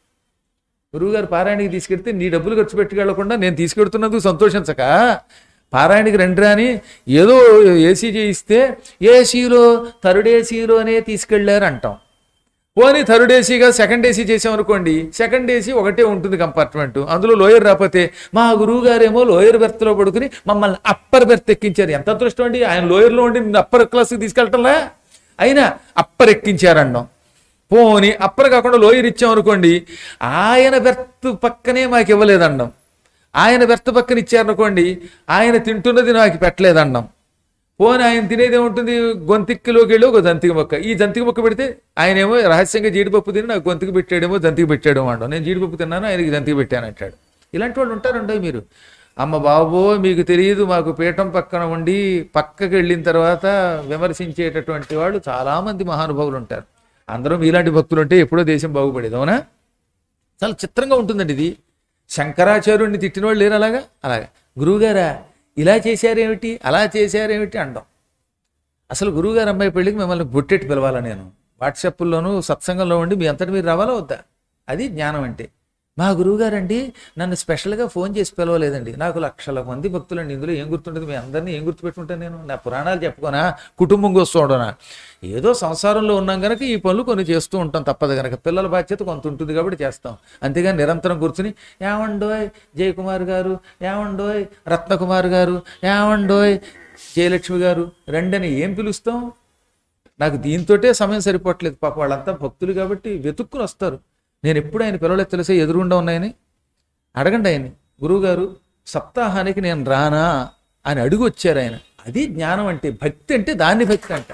గురువుగారు పారాయణకి తీసుకెడితే నీ డబ్బులు ఖర్చు పెట్టుకెళ్లకుండా నేను తీసుకెడుతున్నందుకు సంతోషించక పారాయణకి రండి అని ఏదో ఏసీ చేయిస్తే ఏసీలో థర్డ్ ఏసీలోనే తీసుకెళ్లారు అంటాం పోనీ థర్డ్ ఏసీగా సెకండ్ ఏసీ చేసామనుకోండి సెకండ్ ఏసీ ఒకటే ఉంటుంది కంపార్ట్మెంట్ అందులో లోయర్ రాకపోతే మా గురువు గారేమో లోయర్ బెర్త్లో పడుకుని మమ్మల్ని అప్పర్ బెర్త్ ఎక్కించారు ఎంత అదృష్టం అండి ఆయన లోయర్లో ఉండి నిన్ను అప్పర్ క్లాస్కి తీసుకెళ్ళటంలా అయినా అప్పర్ ఎక్కించారన్నాం పోని అప్పర్ కాకుండా లోయర్ ఇచ్చామనుకోండి ఆయన బెర్త్ పక్కనే మాకు ఇవ్వలేదండం ఆయన బెర్త్ పక్కన ఇచ్చారనుకోండి ఆయన తింటున్నది నాకు పెట్టలేదండం పోనీ ఆయన తినేది ఏముంటుంది గొంతిక్కిలోకి వెళ్ళి ఒక జంతిక మొక్క ఈ జంతిక మొక్క పెడితే ఆయన ఏమో రహస్యంగా జీడిపప్పు తిని నాకు గొంతుకు పెట్టాడేమో జంతికి పెట్టాడేమో అంటాం నేను జీడిపప్పు తిన్నాను ఆయనకి జంతికి పెట్టాను అంటాడు ఇలాంటి వాళ్ళు ఉంటారండి మీరు అమ్మ బాబో మీకు తెలియదు మాకు పీఠం పక్కన ఉండి పక్కకి వెళ్ళిన తర్వాత విమర్శించేటటువంటి వాళ్ళు చాలామంది మహానుభావులు ఉంటారు అందరూ మీలాంటి భక్తులు ఉంటే ఎప్పుడో దేశం బాగుపడేది అవునా చాలా చిత్రంగా ఉంటుందండి ఇది శంకరాచార్యుడిని తిట్టిన వాళ్ళు లేరు అలాగా అలాగా గురువుగారా ఇలా చేశారేమిటి అలా చేశారేమిటి అండం అసలు గురువుగారు అమ్మాయి పెళ్ళికి మిమ్మల్ని బొట్టెట్టి పిలవాలా నేను వాట్సాప్లోను సత్సంగంలో ఉండి మీ అంతటి మీరు రావాలా వద్దా అది జ్ఞానం అంటే మా గురువుగారండి నన్ను స్పెషల్గా ఫోన్ చేసి పిలవలేదండి నాకు లక్షల మంది భక్తులండి ఇందులో ఏం గుర్తుంటుంది మీ అందరినీ ఏం గుర్తుపెట్టుకుంటాను నేను నా పురాణాలు చెప్పుకోనా కుటుంబం కూర్చోవడనా ఏదో సంసారంలో ఉన్నాం కనుక ఈ పనులు కొన్ని చేస్తూ ఉంటాం తప్పదు కనుక పిల్లల బాధ్యత కొంత ఉంటుంది కాబట్టి చేస్తాం అంతేగాని నిరంతరం కూర్చుని ఏమండోయ్ జయకుమార్ గారు ఏమండోయ్ రత్నకుమార్ గారు ఏమండోయ్ జయలక్ష్మి గారు రండని ఏం పిలుస్తాం నాకు దీంతోటే సమయం సరిపోవట్లేదు పాప వాళ్ళంతా భక్తులు కాబట్టి వెతుక్కుని వస్తారు నేను ఎప్పుడు ఆయన పిల్లలకు తెలిసే ఎదురుగుండా ఉన్నాయని అడగండి ఆయన్ని గురువుగారు సప్తాహానికి నేను రానా అని అడుగు వచ్చారు ఆయన అది జ్ఞానం అంటే భక్తి అంటే దాన్ని భక్తి అంట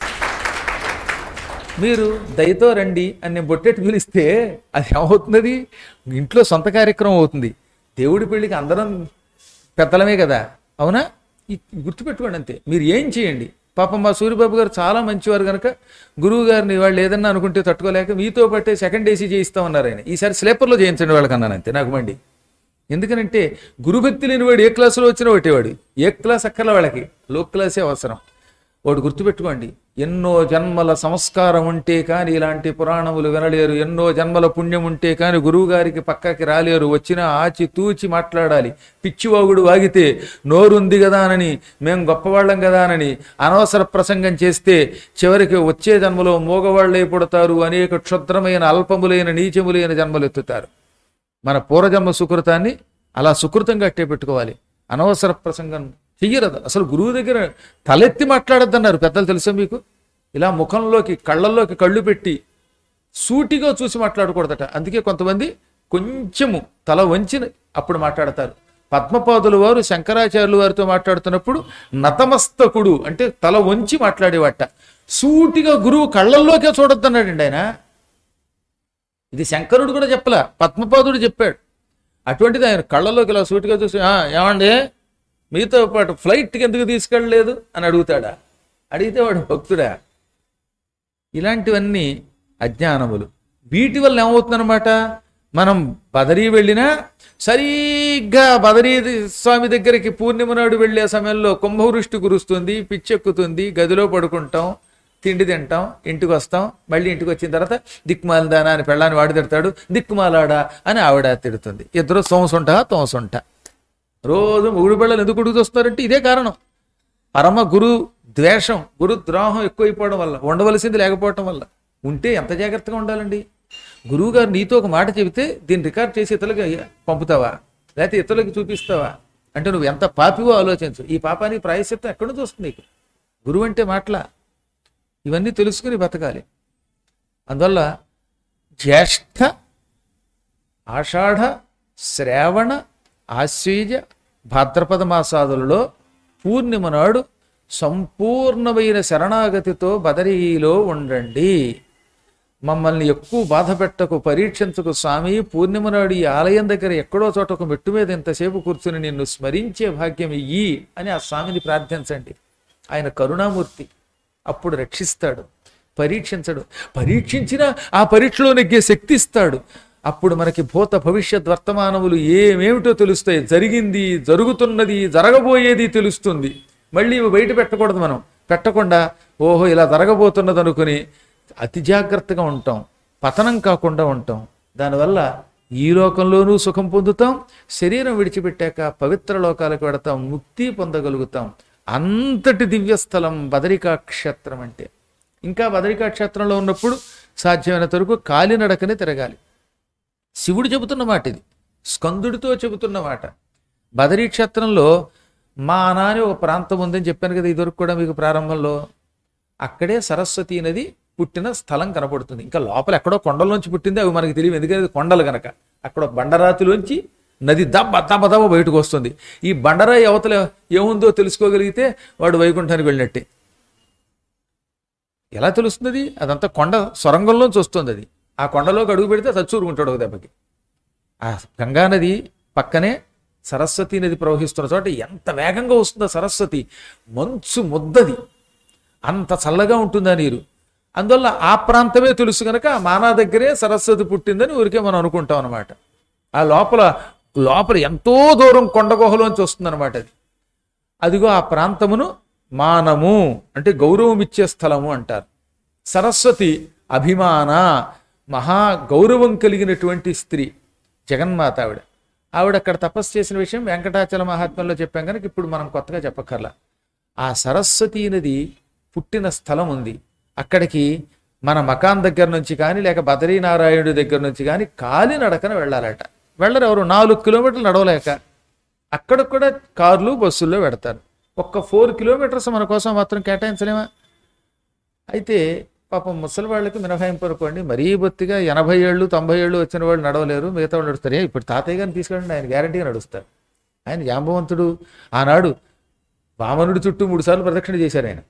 మీరు దయతో రండి అని నేను బొట్టెట్టు పిలిస్తే అది ఏమవుతున్నది ఇంట్లో సొంత కార్యక్రమం అవుతుంది దేవుడి పెళ్ళికి అందరం పెద్దలమే కదా అవునా ఈ- గుర్తుపెట్టుకోండి అంతే మీరు ఏం చేయండి పాపం మా సూర్యబాబు గారు చాలా మంచివారు కనుక గురువు గారిని వాళ్ళు ఏదన్నా అనుకుంటే తట్టుకోలేక మీతో పట్టే సెకండ్ ఏసీ చేయిస్తామన్నారు ఆయన ఈసారి స్లీపర్లో చేయించండి వాళ్ళకి అన్నాను అంతే నాకు మండి ఎందుకనంటే గురుభక్తి లేని వాడు ఏ క్లాసులో వచ్చినా ఒకటేవాడు ఏ క్లాస్ అక్కర్ల వాళ్ళకి లో క్లాసే అవసరం వాడు గుర్తుపెట్టుకోండి ఎన్నో జన్మల సంస్కారం ఉంటే కానీ ఇలాంటి పురాణములు వినలేరు ఎన్నో జన్మల పుణ్యం ఉంటే కానీ గురువు గారికి పక్కకి రాలేరు వచ్చినా ఆచి తూచి మాట్లాడాలి పిచ్చివాగుడు వాగితే నోరుంది కదా అని మేం గొప్పవాళ్ళం కదా అని అనవసర ప్రసంగం చేస్తే చివరికి వచ్చే జన్మలో మూగవాళ్ళే పుడతారు అనేక క్షుద్రమైన అల్పములైన నీచములైన జన్మలు ఎత్తుతారు మన పూర్వజన్మ సుకృతాన్ని అలా సుకృతంగా అట్టే పెట్టుకోవాలి అనవసర ప్రసంగం చెయ్యరదు అసలు గురువు దగ్గర తలెత్తి మాట్లాడొద్దన్నారు పెద్దలు తెలుసా మీకు ఇలా ముఖంలోకి కళ్ళల్లోకి కళ్ళు పెట్టి సూటిగా చూసి మాట్లాడకూడదట అందుకే కొంతమంది కొంచెము తల వంచి అప్పుడు మాట్లాడతారు పద్మపాదుల వారు శంకరాచార్యుల వారితో మాట్లాడుతున్నప్పుడు నతమస్తకుడు అంటే తల వంచి మాట్లాడేవాట సూటిగా గురువు కళ్ళల్లోకే చూడొద్దన్నాడండి ఆయన ఇది శంకరుడు కూడా చెప్పలా పద్మపాదుడు చెప్పాడు అటువంటిది ఆయన కళ్ళలోకి ఇలా సూటిగా చూసి "ఆ, ఏమండి మీతో పాటు ఫ్లైట్కి ఎందుకు తీసుకెళ్ళలేదు అని అడుగుతాడా అడిగితే వాడు భక్తుడా ఇలాంటివన్నీ అజ్ఞానములు వీటి వల్ల ఏమవుతుందన్నమాట మనం బదరీ వెళ్ళినా సరిగ్గా బదరీ స్వామి దగ్గరికి పూర్ణిమ నాడు వెళ్ళే సమయంలో కుంభవృష్టి కురుస్తుంది పిచ్చెక్కుతుంది గదిలో పడుకుంటాం తిండి తింటాం ఇంటికి వస్తాం మళ్ళీ ఇంటికి వచ్చిన తర్వాత దిక్కుమాలిదానా అని పెళ్ళాన్ని వాడి తిడతాడు దిక్కుమాలాడా అని ఆవిడ తిడుతుంది ఇద్దరు సోమసుంట తోమసుంట రోజు మొగుడు పిల్లలు ఎందుకు ఉడుకుతొస్తారంటే ఇదే కారణం పరమ గురు ద్వేషం గురు ద్రోహం ఎక్కువైపోవడం వల్ల ఉండవలసింది లేకపోవటం వల్ల ఉంటే ఎంత జాగ్రత్తగా ఉండాలండి గురువు గారు నీతో ఒక మాట చెబితే దీన్ని రికార్డ్ చేసి ఇతరులకి పంపుతావా లేకపోతే ఇతరులకి చూపిస్తావా అంటే నువ్వు ఎంత పాపివో ఆలోచించు ఈ పాపానికి ప్రాయశ్చిత్తం ఎక్కడి నుంచి వస్తుంది నీకు గురువు అంటే మాటల ఇవన్నీ తెలుసుకుని బతకాలి అందువల్ల జ్యేష్ఠ ఆషాఢ శ్రావణ ఆశ్వీజ భాద్రపద మాసాదులలో పూర్ణిమ నాడు సంపూర్ణమైన శరణాగతితో బదరీలో ఉండండి మమ్మల్ని ఎక్కువ బాధ పెట్టకు పరీక్షించకు స్వామి పూర్ణిమ నాడు ఈ ఆలయం దగ్గర ఎక్కడో చోట ఒక మెట్టు మీద ఇంతసేపు కూర్చుని నిన్ను స్మరించే భాగ్యం ఇయ్యి అని ఆ స్వామిని ప్రార్థించండి ఆయన కరుణామూర్తి అప్పుడు రక్షిస్తాడు పరీక్షించడు పరీక్షించినా ఆ పరీక్షలో నెగ్గే శక్తి ఇస్తాడు అప్పుడు మనకి భూత భవిష్యత్ వర్తమానములు ఏమేమిటో తెలుస్తాయి జరిగింది జరుగుతున్నది జరగబోయేది తెలుస్తుంది మళ్ళీ ఇవి బయట పెట్టకూడదు మనం పెట్టకుండా ఓహో ఇలా జరగబోతున్నది అనుకుని అతి జాగ్రత్తగా ఉంటాం పతనం కాకుండా ఉంటాం దానివల్ల ఈ లోకంలోనూ సుఖం పొందుతాం శరీరం విడిచిపెట్టాక పవిత్ర లోకాలకు వెడతాం ముక్తి పొందగలుగుతాం అంతటి దివ్యస్థలం బదరికా క్షేత్రం అంటే ఇంకా బదరికా క్షేత్రంలో ఉన్నప్పుడు సాధ్యమైనంత వరకు కాలినడకనే తిరగాలి శివుడు చెబుతున్న మాట ఇది స్కందుడితో చెబుతున్న మాట బదరీ క్షేత్రంలో మా అని ఒక ప్రాంతం ఉందని చెప్పాను కదా ఇదివరకు కూడా మీకు ప్రారంభంలో అక్కడే సరస్వతి నది పుట్టిన స్థలం కనపడుతుంది ఇంకా లోపల ఎక్కడో కొండల్లోంచి పుట్టింది అవి మనకి తెలియదు ఎందుకంటే అది కొండలు గనక అక్కడ ఒక బండరాతిలోంచి నది దబ్బ దబ్బ దబ్బ బయటకు వస్తుంది ఈ బండరాయి అవతల ఏముందో తెలుసుకోగలిగితే వాడు వైకుంఠానికి వెళ్ళినట్టే ఎలా తెలుస్తుంది అదంతా కొండ సొరంగంలోంచి వస్తుంది అది ఆ కొండలోకి అడుగు పెడితే చచ్చూరుకుంటాడు ఒక దెబ్బకి ఆ గంగా నది పక్కనే సరస్వతి నది ప్రవహిస్తున్న చోట ఎంత వేగంగా వస్తుందో సరస్వతి మంచు ముద్దది అంత చల్లగా ఉంటుంది ఆ నీరు అందువల్ల ఆ ప్రాంతమే తెలుసు కనుక మానా దగ్గరే సరస్వతి పుట్టిందని ఊరికే మనం అనుకుంటాం అనమాట ఆ లోపల లోపల ఎంతో దూరం కొండ గుహలోంచి వస్తుందన్నమాట అది అదిగో ఆ ప్రాంతమును మానము అంటే గౌరవం ఇచ్చే స్థలము అంటారు సరస్వతి అభిమాన మహా గౌరవం కలిగినటువంటి స్త్రీ జగన్మాత ఆవిడ ఆవిడ అక్కడ తపస్సు చేసిన విషయం వెంకటాచల మహాత్మ్యంలో చెప్పాం కనుక ఇప్పుడు మనం కొత్తగా చెప్పక్కర్లా ఆ సరస్వతి నది పుట్టిన స్థలం ఉంది అక్కడికి మన మకాన్ దగ్గర నుంచి కానీ లేక బదరీనారాయణుడి దగ్గర నుంచి కానీ కాలినడకన వెళ్ళాలట వెళ్ళరు ఎవరు నాలుగు కిలోమీటర్లు నడవలేక అక్కడ కూడా కార్లు బస్సుల్లో పెడతారు ఒక్క ఫోర్ కిలోమీటర్స్ మన కోసం మాత్రం కేటాయించలేమా అయితే పాపం ముసలి వాళ్ళకి మినహాయింపు అనుకోండి మరీ బొత్తిగా ఎనభై ఏళ్ళు తొంభై ఏళ్ళు వచ్చిన వాళ్ళు నడవలేరు మిగతా వాళ్ళు నడుస్తారు ఏ, ఇప్పుడు తాతయ్య గారిని తీసుకెళ్ళండి ఆయన గ్యారంటీగా నడుస్తారు ఆయన జాంబవంతుడు ఆనాడు వామనుడి చుట్టూ మూడు సార్లు ప్రదక్షిణ చేశారు ఆయన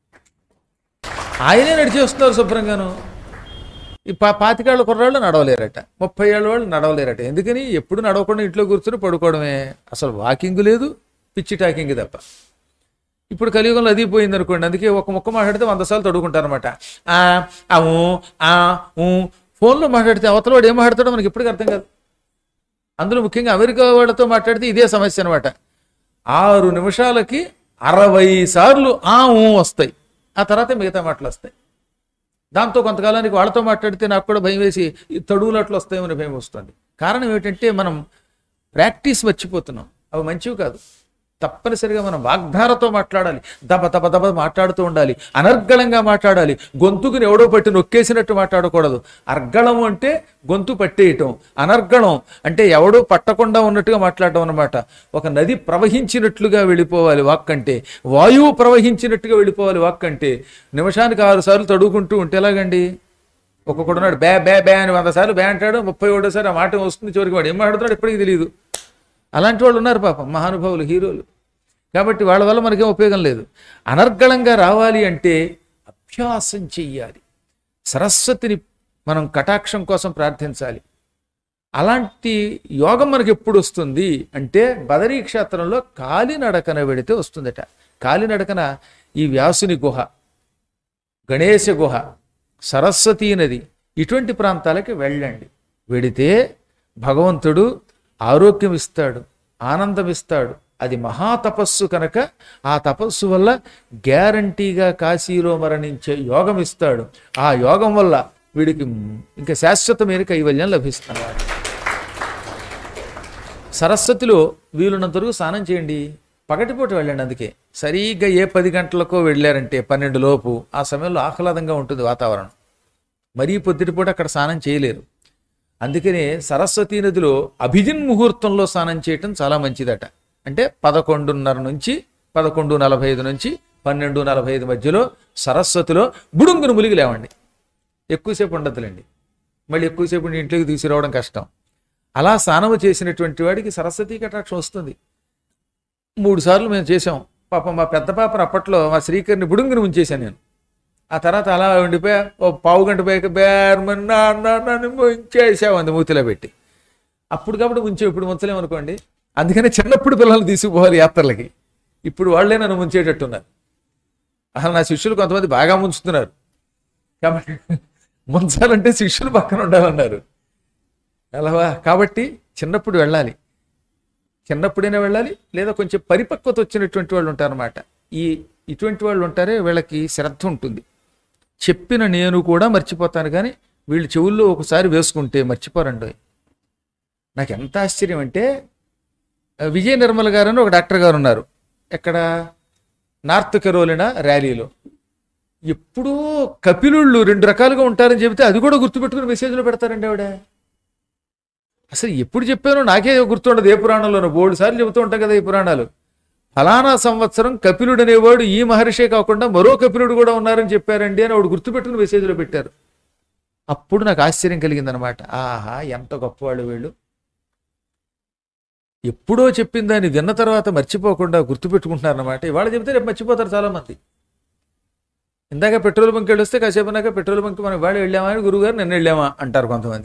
ఆయనే నడిచి వస్తున్నారు శుభ్రంగాను ఈ పా పాతికేళ్ల కుర్రాళ్ళు నడవలేరట ముప్పై ఏళ్ళ వాళ్ళు నడవలేరట ఎందుకని ఎప్పుడు నడవకుండా ఇంట్లో కూర్చొని పడుకోవడమే అసలు వాకింగ్ లేదు పిచ్చి టాకింగ్ తప్ప ఇప్పుడు కలియుగంలో అది పోయింది అనుకోండి అందుకే ఒక ముక్క మాట్లాడితే వంద సార్లు తడుకుంటారు అనమాట అవు ఆ ఊ ఫోన్లో మాట్లాడితే అవతల వాడు ఏం మాట్లాడతాడో మనకి ఇప్పటికీ అర్థం కాదు అందులో ముఖ్యంగా అమెరికా వాళ్ళతో మాట్లాడితే ఇదే సమస్య అనమాట ఆరు నిమిషాలకి అరవై సార్లు ఆ ఊ వస్తాయి ఆ తర్వాత మిగతా మాటలు వస్తాయి దాంతో కొంతకాలానికి వాళ్ళతో మాట్లాడితే నాకు కూడా భయం వేసి ఈ తడువులు అట్లా వస్తాయేమని భయం వస్తుంది కారణం ఏమిటంటే మనం ప్రాక్టీస్ మర్చిపోతున్నాం అవి మంచివి కాదు తప్పనిసరిగా మనం వాగ్ధారతో మాట్లాడాలి దబ దబ దబ మాట్లాడుతూ ఉండాలి అనర్గళంగా మాట్లాడాలి గొంతుకుని ఎవడో పట్టి నొక్కేసినట్టు మాట్లాడకూడదు అర్గళం అంటే గొంతు పట్టేయటం అనర్గళం అంటే ఎవడో పట్టకుండా ఉన్నట్టుగా మాట్లాడటం అన్నమాట ఒక నది ప్రవహించినట్లుగా వెళ్ళిపోవాలి వాక్ అంటే వాయువు ప్రవహించినట్టుగా వెళ్ళిపోవాలి వాక్ అంటే నిమిషానికి ఆరు సార్లు తడుగుకుంటూ ఉంటే ఎలాగండి ఒక్కొక్కడు ఉన్నాడు బ్యా బ్యా బ్యా అని వంద సార్లు బ్యా అంటాడు ముప్పై ఒకటోసారి ఆ మాట వస్తుంది చివరికి వాడు ఏం మాట్లాడుతున్నాడు ఎప్పటికీ తెలియదు అలాంటి వాళ్ళు ఉన్నారు పాపం మహానుభావులు హీరోలు కాబట్టి వాళ్ళ వల్ల మనకేం ఉపయోగం లేదు అనర్గళంగా రావాలి అంటే అభ్యాసం చెయ్యాలి సరస్వతిని మనం కటాక్షం కోసం ప్రార్థించాలి అలాంటి యోగం మనకి ఎప్పుడు వస్తుంది అంటే బదరీ క్షేత్రంలో కాలినడకన వెడితే వస్తుందట కాలినడకన ఈ వ్యాసుని గుహ గణేశ గుహ సరస్వతీ నది ఇటువంటి ప్రాంతాలకి వెళ్ళండి వెడితే భగవంతుడు ఆరోగ్యం ఇస్తాడు ఆనందం ఇస్తాడు అది మహాతపస్సు కనుక ఆ తపస్సు వల్ల గ్యారంటీగా కాశీలో మరణించే యోగం ఇస్తాడు ఆ యోగం వల్ల వీడికి ఇంకా శాశ్వతమైన కైవల్యం లభిస్తుంది సరస్వతిలో వీలున్నంత వరకు స్నానం చేయండి పగటిపూట వెళ్ళండి అందుకే సరిగ్గా ఏ పది గంటలకో వెళ్ళారంటే పన్నెండు లోపు ఆ సమయంలో ఆహ్లాదంగా ఉంటుంది వాతావరణం మరీ పొద్దుటిపూట అక్కడ స్నానం చేయలేరు అందుకనే సరస్వతీ నదిలో అభిజిన్ ముహూర్తంలో స్నానం చేయటం చాలా మంచిదట అంటే పదకొండున్నర నుంచి పదకొండు నలభై ఐదు నుంచి పన్నెండు నలభై ఐదు మధ్యలో సరస్వతిలో బుడుంగును ములిగి లేవండి ఎక్కువసేపు ఉండదులేండి మళ్ళీ ఎక్కువసేపు ఉండి ఇంట్లోకి తీసుకురావడం కష్టం అలా స్నానము చేసినటువంటి వాడికి సరస్వతీ కటాక్షం వస్తుంది మూడు సార్లు మేము చేసాం పాపం మా పెద్ద పాపను అప్పట్లో మా శ్రీకర్ని బుడుంగుని ఉంచేశాను నేను ఆ తర్వాత అలా ఉండిపోయా ఓ పావు గంట పోయాక బేర్మన్ నన్ను ముంచేసావు అంది మూతిలో పెట్టి అప్పుడు కాబట్టి ముంచే ఇప్పుడు ముంచలేము అనుకోండి అందుకనే చిన్నప్పుడు పిల్లల్ని తీసుకుపోవాలి యాత్రలకి ఇప్పుడు వాళ్ళే నన్ను ముంచేటట్టున్నారు అసలు నా శిష్యులు కొంతమంది బాగా ముంచుతున్నారు కాబట్టి ముంచాలంటే శిష్యులు పక్కన ఉండాలన్నారు అలావా కాబట్టి చిన్నప్పుడు వెళ్ళాలి చిన్నప్పుడైనా వెళ్ళాలి లేదా కొంచెం పరిపక్వత వచ్చినటువంటి వాళ్ళు ఉంటారన్నమాట ఈ ఇటువంటి వాళ్ళు ఉంటారే వీళ్ళకి శ్రద్ధ ఉంటుంది చెప్పిన నేను కూడా మర్చిపోతాను కానీ వీళ్ళు చెవుల్లో ఒకసారి వేసుకుంటే మర్చిపోరండి నాకు ఎంత ఆశ్చర్యం అంటే ఆ, విజయ నిర్మల్ గారు అని ఒక డాక్టర్ గారు ఉన్నారు ఎక్కడ నార్త్ కెరోలినా ర్యాలీలో ఎప్పుడూ కపిలుళ్ళు రెండు రకాలుగా ఉంటారని చెబితే అది కూడా గుర్తుపెట్టుకుని మెసేజ్లో పెడతారండి ఆవిడ అసలు ఎప్పుడు చెప్పానో నాకే గుర్తుండదు ఏ పురాణంలోనూ బోల్డ్ సార్లు చెబుతూ ఉంటాం కదా ఈ పురాణాలు ఫలానా సంవత్సరం కపిలుడు అనేవాడు ఈ మహర్షే కాకుండా మరో కపిలుడు కూడా ఉన్నారని చెప్పారండి అని ఆవిడ గుర్తుపెట్టుకుని మెసేజ్లో పెట్టారు అప్పుడు నాకు ఆశ్చర్యం కలిగిందనమాట ఆహా ఎంత గొప్పవాళ్ళు వీళ్ళు ఎప్పుడో చెప్పిన దాన్ని విన్న తర్వాత మర్చిపోకుండా గుర్తుపెట్టుకుంటున్నారన్నమాట ఇవాళ చెబితే రేపు మర్చిపోతారు చాలా మంది ఇందాక పెట్రోల్ బంక్ వెళ్ళొస్తే కాసేపు ఉన్నాక పెట్రోల్ బంక్ మనం ఇవాళ వెళ్ళామా అని గురువుగారు నిన్న వెళ్ళామా అంటారు కొంతమంది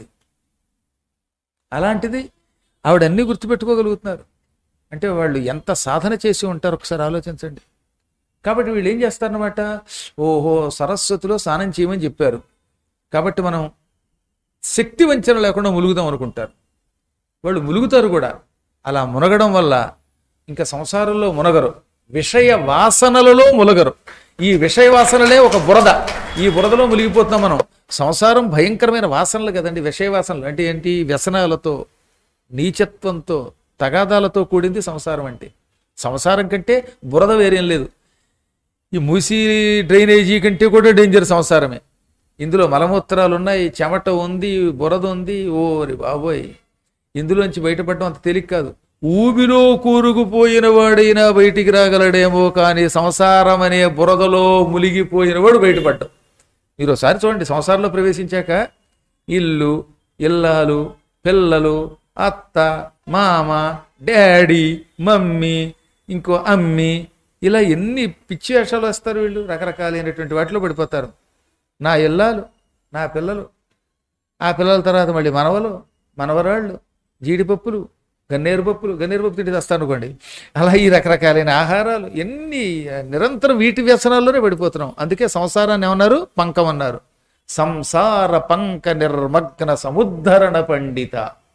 అలాంటిది ఆవిడ అన్నీ గుర్తుపెట్టుకోగలుగుతున్నారు అంటే వాళ్ళు ఎంత సాధన చేసి ఉంటారు ఒకసారి ఆలోచించండి కాబట్టి వీళ్ళు ఏం చేస్తారన్నమాట ఓహో సరస్వతిలో స్నానం చేయమని చెప్పారు కాబట్టి మనం శక్తి వంచన లేకుండా ములుగుదాం అనుకుంటారు వాళ్ళు ములుగుతారు కూడా అలా మునగడం వల్ల ఇంకా సంసారంలో మునగరు విషయ వాసనలలో మునగరు ఈ విషయ వాసనలే ఒక బురద ఈ బురదలో మునిగిపోతున్నాం మనం సంసారం భయంకరమైన వాసనలు కదండి విషయ వాసనలు అంటే ఏంటి వ్యసనాలతో నీచత్వంతో తగాదాలతో కూడింది సంసారం అంటే సంసారం కంటే బురద వేరేం లేదు ఈ మూసి డ్రైనేజీ కంటే కూడా డేంజర్ సంసారమే ఇందులో మలమూత్రాలు ఉన్నాయి చెమట ఉంది బురద ఉంది ఓరి బాబోయ్ ఇందులోంచి బయటపడడం అంత తేలిక కాదు ఊబిలో కూరుకుపోయిన వాడైనా బయటికి రాగలడేమో కానీ సంసారం అనే బురదలో మునిగిపోయిన వాడు బయటపడ్డం మీరు ఒకసారి చూడండి సంసారంలో ప్రవేశించాక ఇల్లు ఇల్లాలు పిల్లలు అత్త మామ డాడీ మమ్మీ ఇంకో అమ్మి ఇలా ఎన్ని పిచ్చి వేషాలు వేస్తారు వీళ్ళు రకరకాలైనటువంటి వాటిలో పడిపోతారు నా ఇల్లాలు నా పిల్లలు ఆ పిల్లల తర్వాత మళ్ళీ మనవలు మనవరాళ్ళు జీడిపప్పులు గన్నేరు పప్పులు గన్నేరు పప్పు తిండి తెస్తాను అనుకోండి అలా ఈ రకరకాలైన ఆహారాలు ఎన్ని నిరంతరం వీటి వ్యసనాల్లోనే పడిపోతున్నాం అందుకే సంసారాన్ని ఏమన్నారు పంకం అన్నారు సంసార పంక నిర్మగ్న సముద్ధరణ పండిత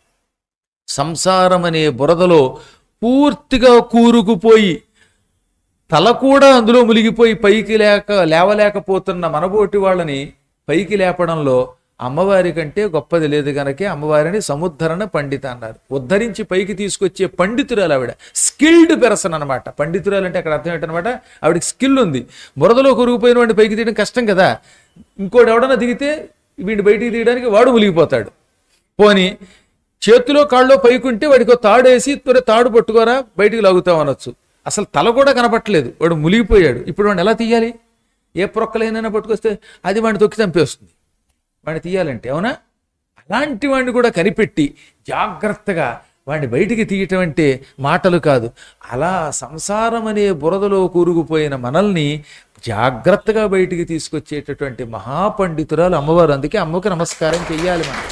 సంసారం అనే బురదలో పూర్తిగా కూరుకుపోయి తల కూడా అందులో మునిగిపోయి పైకి లేక లేవలేకపోతున్న మనబోటి వాళ్ళని పైకి లేపడంలో అమ్మవారి కంటే గొప్పది లేదు గనకే అమ్మవారిని సముద్ధరణ పండిత అన్నారు ఉద్ధరించి పైకి తీసుకొచ్చే పండితురాలు ఆవిడ స్కిల్డ్ పెర్సన్ అనమాట పండితురాలు అంటే అక్కడ అర్థం ఏంటనమాట ఆవిడకి స్కిల్ ఉంది బురదలో కొరిగిపోయిన వాడిని పైకి తీయడం కష్టం కదా ఇంకోటి ఎవడన్నా దిగితే వీడిని బయటికి తీయడానికి వాడు మునిగిపోతాడు పోని చేతిలో కాళ్ళలో పైకుంటే వాడికి ఓ తాడేసి త్వర తాడు పట్టుకోరా బయటికి లాగుతాం అనొచ్చు అసలు తల కూడా కనపట్టలేదు వాడు మునిగిపోయాడు ఇప్పుడు వాడిని ఎలా తీయాలి ఏ ప్రొక్కలైనా పట్టుకొస్తే అది వాడిని తొక్కి చంపేస్తుంది వాడిని తీయాలంటే అవునా అలాంటి వాడిని కూడా కనిపెట్టి జాగ్రత్తగా వాడిని బయటికి తీయటం అంటే మాటలు కాదు అలా సంసారం అనే బురదలో కూరుకుపోయిన మనల్ని జాగ్రత్తగా బయటికి తీసుకొచ్చేటటువంటి మహాపండితురాలు అమ్మవారు అందుకే అమ్మకి నమస్కారం చెయ్యాలి మనం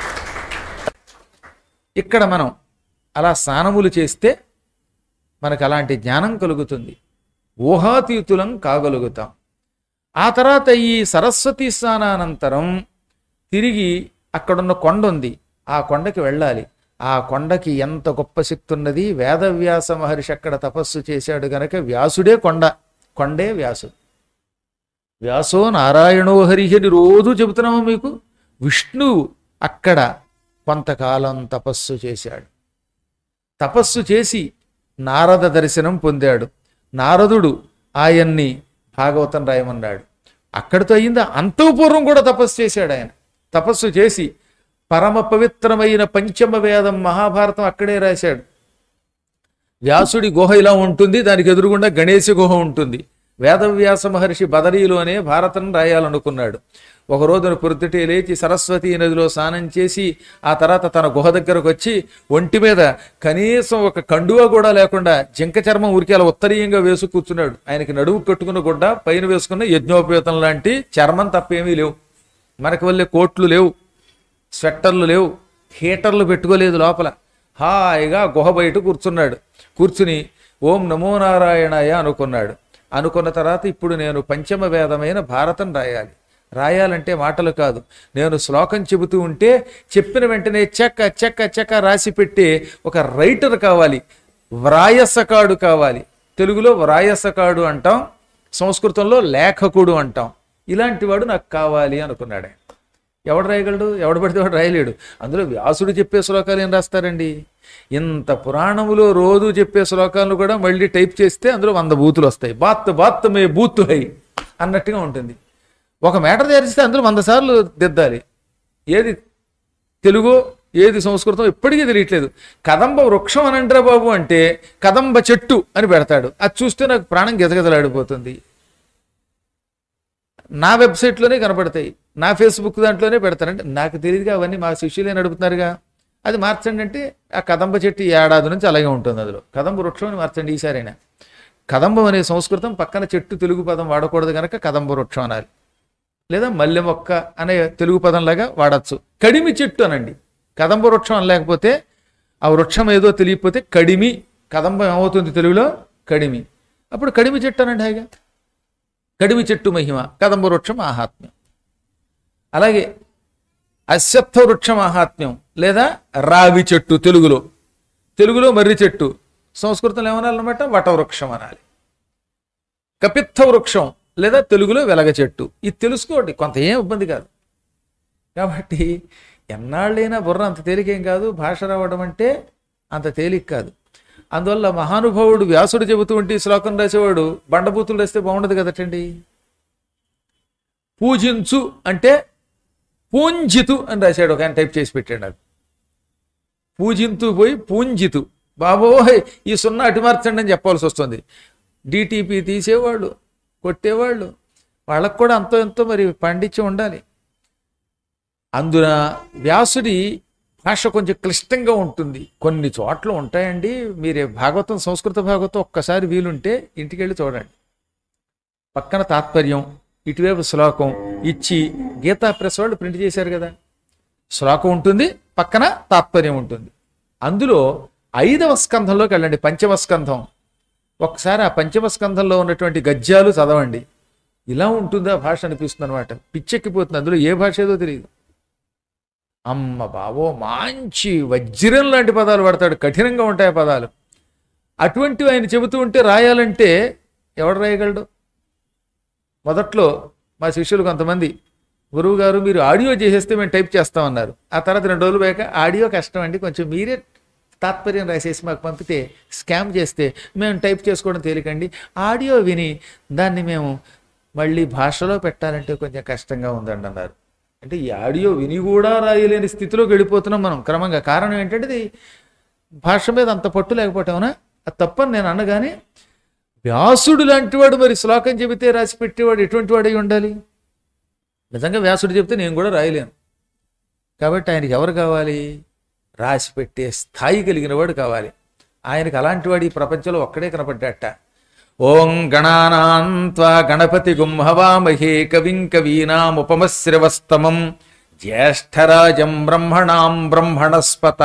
ఇక్కడ మనం అలా స్నానములు చేస్తే మనకు అలాంటి జ్ఞానం కలుగుతుంది ఊహాతీతులం కాగలుగుతాం ఆ తర్వాత ఈ సరస్వతి స్నానానంతరం తిరిగి అక్కడున్న కొండ ఉంది ఆ కొండకి వెళ్ళాలి ఆ కొండకి ఎంత గొప్ప శక్తి ఉన్నది వేదవ్యాస మహర్షి అక్కడ తపస్సు చేశాడు గనక వ్యాసుడే కొండ కొండే వ్యాసుడు వ్యాసో నారాయణో హరిహి అని రోజు చెబుతున్నాము మీకు విష్ణువు అక్కడ కొంతకాలం తపస్సు చేశాడు తపస్సు చేసి నారద దర్శనం పొందాడు నారదుడు ఆయన్ని భాగవతం రాయమన్నాడు అక్కడితో అయిందా అంతఃపూర్వం కూడా తపస్సు చేశాడు ఆయన తపస్సు చేసి పరమ పవిత్రమైన పంచమ వేదం మహాభారతం అక్కడే రాశాడు వ్యాసుడి గుహ ఇలా ఉంటుంది దానికి ఎదురుగుండా గణేశ గుహ ఉంటుంది వేదవ్యాస మహర్షి బదరీలోనే భారతం రాయాలనుకున్నాడు ఒక రోజున పొద్దుటే లేచి సరస్వతీ నదిలో స్నానం చేసి ఆ తర్వాత తన గుహ దగ్గరకు వచ్చి ఒంటి మీద కనీసం ఒక కండువా కూడా లేకుండా జింక చర్మం ఉరికి అలా ఉత్తరీయంగా వేసు కూర్చున్నాడు ఆయనకి నడువు కట్టుకున్న గుడ్డ పైన వేసుకున్న యజ్ఞోపేతం లాంటి చర్మం తప్పేమీ లేవు మనకి వల్లే కోట్లు లేవు స్వెట్టర్లు లేవు హీటర్లు పెట్టుకోలేదు లోపల హాయిగా గుహ బయట కూర్చున్నాడు కూర్చుని ఓం నమో నారాయణాయ అనుకున్నాడు అనుకున్న తర్వాత ఇప్పుడు నేను పంచమ వేదమైన భారతం రాయాలి రాయాలంటే మాటలు కాదు నేను శ్లోకం చెబుతూ ఉంటే చెప్పిన వెంటనే చెక్క చెక్క చెక్క రాసి పెట్టి ఒక రైటర్ కావాలి వ్రాయసకాడు కావాలి తెలుగులో వ్రాయసకాడు అంటాం సంస్కృతంలో లేఖకుడు అంటాం ఇలాంటి వాడు నాకు కావాలి అనుకున్నాడు ఆయన. ఎవడు రాయగలడు ఎవడు పడితే వాడు రాయలేడు అందులో వ్యాసుడు చెప్పే శ్లోకాలు ఏం రాస్తారండి ఇంత పురాణములో రోజు చెప్పే శ్లోకాలను కూడా మళ్ళీ టైప్ చేస్తే అందులో వంద బూతులు వస్తాయి బాత్ బాత్ మే బూతు హై అన్నట్టుగా ఉంటుంది ఒక మేటర్ తయారిస్తే అందులో వంద సార్లు దిద్దాలి ఏది తెలుగు ఏది సంస్కృతం ఎప్పటికీ తెలియట్లేదు కదంబ వృక్షం అనంటరా బాబు అంటే కదంబ చెట్టు అని పెడతాడు అది చూస్తే నాకు ప్రాణం గెజగెజలాడిపోతుంది నా వెబ్సైట్లోనే కనపడతాయి నా ఫేస్బుక్ దాంట్లోనే పెడతారంటే నాకు తెలియదుగా అవన్నీ మా శిష్యులే నడుపుతున్నారుగా అది మార్చండి అంటే ఆ కదంబ చెట్టు ఈ ఏడాది నుంచి అలాగే ఉంటుంది అందులో కదంబ వృక్షం అని మార్చండి ఈసారైనా కదంబం అనే సంస్కృతం పక్కన చెట్టు తెలుగు పదం వాడకూడదు కనుక కదంబ వృక్షం అనాలి లేదా మల్లె మొక్క అనే తెలుగు పదంలాగా వాడచ్చు కడిమి చెట్టు అనండి కదంబ వృక్షం అనలేకపోతే ఆ వృక్షం ఏదో తెలియకపోతే కడిమి కదంబం ఏమవుతుంది తెలుగులో కడిమి అప్పుడు కడిమి చెట్టు అనండి హాయిగా కడిమి చెట్టు మహిమ కదంబ వృక్షం ఆహాత్మ్యం అలాగే అశ్వత్థ వృక్ష మహాత్మ్యం లేదా రావి చెట్టు తెలుగులో తెలుగులో మర్రి చెట్టు సంస్కృతంలో ఏమనాలన్నమాట వటవృక్షం అనాలి కపిత్థ వృక్షం లేదా తెలుగులో వెలగ చెట్టు ఇది తెలుసుకోండి కొంత ఏం ఇబ్బంది కాదు కాబట్టి ఎన్నాళ్ళైనా బుర్ర అంత తేలికేం కాదు భాష రావడం అంటే అంత తేలిక కాదు అందువల్ల మహానుభావుడు వ్యాసుడు చెబుతూ ఉంటే ఈ శ్లోకం రాసేవాడు బండబూతులు రాస్తే బాగుండదు కదటండి పూజించు అంటే పూంజితు అని రాశాడు ఒక ఆయన టైప్ చేసి పెట్టాడు నాకు పూజింతు పోయి పూంజితు బాబోయ్ ఈ సున్నా అటు మార్చండి అని చెప్పాల్సి వస్తుంది డిటిపి తీసేవాళ్ళు కొట్టేవాళ్ళు వాళ్ళకు కూడా అంతో ఎంతో మరి పాండిత్యం ఉండాలి అందున వ్యాసుడి భాష కొంచెం క్లిష్టంగా ఉంటుంది కొన్ని చోట్ల ఉంటాయండి మీరే భాగవతం సంస్కృత భాగవతం ఒక్కసారి వీలుంటే ఇంటికి వెళ్ళి చూడండి పక్కన తాత్పర్యం ఇటువైపు శ్లోకం ఇచ్చి గీతా ప్రెస్ వాళ్ళు ప్రింట్ చేశారు కదా శ్లోకం ఉంటుంది పక్కన తాత్పర్యం ఉంటుంది అందులో ఐదవ స్కంధంలోకి వెళ్ళండి పంచమ స్కంధం ఒకసారి ఆ పంచమ స్కంధంలో ఉన్నటువంటి గద్యాలు చదవండి ఇలా ఉంటుందా భాష అనిపిస్తుంది అనమాట పిచ్చెక్కిపోతుంది అందులో ఏ భాష ఏదో తెలియదు అమ్మ బాబో మంచి వజ్రం లాంటి పదాలు పడతాడు కఠినంగా ఉంటాయి ఆ పదాలు అటువంటివి ఆయన చెబుతూ ఉంటే రాయాలంటే ఎవడు రాయగలడు మొదట్లో మా శిష్యులు కొంతమంది గురువు గారు మీరు ఆడియో చేసేస్తే మేము టైప్ చేస్తామన్నారు ఆ తర్వాత రెండు రోజులు పోయాక ఆడియో కష్టం అండి కొంచెం మీరే తాత్పర్యం రాసేసి మాకు పంపితే స్కామ్ చేస్తే మేము టైప్ చేసుకోవడం తేలికండి ఆడియో విని దాన్ని మేము మళ్ళీ భాషలో పెట్టాలంటే కొంచెం కష్టంగా ఉందండి అన్నారు అంటే ఈ ఆడియో విని కూడా రాయలేని స్థితిలోకి వెళ్ళిపోతున్నాం మనం క్రమంగా కారణం ఏంటంటే ఇది భాష మీద అంత పట్టు లేకపోవటమనా అది తప్పని నేను అనగానే వ్యాసుడు లాంటి వాడు మరి శ్లోకం చెబితే రాసి పెట్టేవాడు ఎటువంటి వాడై ఉండాలి నిజంగా వ్యాసుడు చెప్తే నేను కూడా రాయలేను కాబట్టి ఆయనకి ఎవరు కావాలి రాసి పెట్టే స్థాయి కలిగిన వాడు కావాలి ఆయనకి అలాంటి వాడు ఈ ప్రపంచంలో ఒక్కడే కనపడ్డాట ఓం గణానాన్త్వా గణపతి గుంహవామహే కవిం కవీనాముపమశ్రవస్తమం జ్యేష్ఠరాజం బ్రహ్మణాం బ్రహ్మణస్పత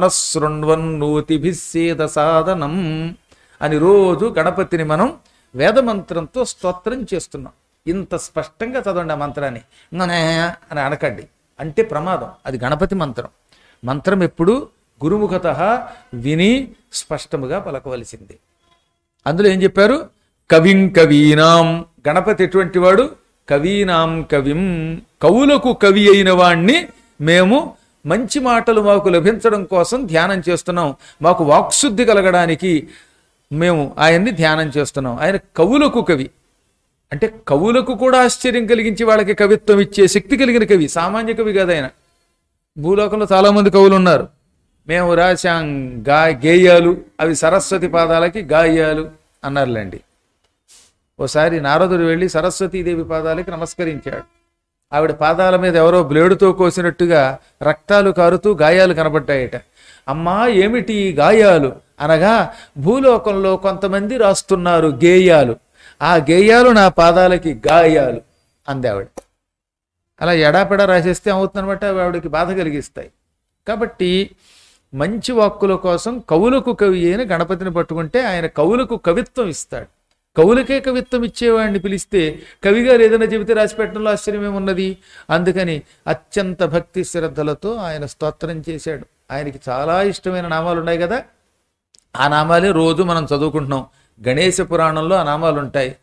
ఆనశృణ్వన్నూతిభిస్సేద సాధనం అని రోజు గణపతిని మనం వేదమంత్రంతో స్తోత్రం చేస్తున్నాం ఇంత స్పష్టంగా చదవండి ఆ మంత్రాన్ని "ననే" అని అనకండి అంటే ప్రమాదం అది గణపతి మంత్రం మంత్రం ఎప్పుడు గురుముఖత విని స్పష్టముగా పలకవలసింది అందులో ఏం చెప్పారు కవిం కవీనాం గణపతి ఎటువంటి వాడు కవీనాం కవిం కవులకు కవి అయిన వాణ్ణి మేము మంచి మాటలు మాకు లభించడం కోసం ధ్యానం చేస్తున్నాం మాకు వాక్శుద్ధి కలగడానికి మేము ఆయన్ని ధ్యానం చేస్తున్నాం ఆయన కవులకు కవి అంటే కవులకు కూడా ఆశ్చర్యం కలిగించి వాళ్ళకి కవిత్వం ఇచ్చే శక్తి కలిగిన కవి సామాన్య కవి కాదు ఆయన భూలోకంలో చాలా మంది కవులు ఉన్నారు మేము రాశాం గా గేయాలు అవి సరస్వతి పాదాలకి గాయాలు అన్నారులేండి ఓసారి నారదుడు వెళ్ళి సరస్వతీదేవి పాదాలకి నమస్కరించాడు ఆవిడ పాదాల మీద ఎవరో బ్లేడుతో కోసినట్టుగా రక్తాలు కారుతూ గాయాలు కనబడ్డాయట అమ్మా ఏమిటి ఈ గాయాలు అనగా భూలోకంలో కొంతమంది రాస్తున్నారు గేయాలు ఆ గేయాలు నా పాదాలకి గాయాలు అంది ఆవిడ అలా ఎడాపెడా రాసేస్తే అవుతుందన్నమాట అవి ఆవిడకి బాధ కలిగిస్తాయి కాబట్టి మంచి వాక్కుల కోసం కవులకు కవి అయిన గణపతిని పట్టుకుంటే ఆయన కవులకు కవిత్వం ఇస్తాడు కవులకే కవిత్వం ఇచ్చేవాడిని పిలిస్తే కవిగారు ఏదైనా చెబితే రాసి పెట్టడంలో ఆశ్చర్యమేమున్నది అందుకని అత్యంత భక్తి శ్రద్ధలతో ఆయన స్తోత్రం చేశాడు ఆయనకి చాలా ఇష్టమైన నామాలు ఉన్నాయి కదా ఆ నామాలే రోజు మనం చదువుకుంటున్నాం గణేశ పురాణంలో ఆ నామాలు ఉంటాయి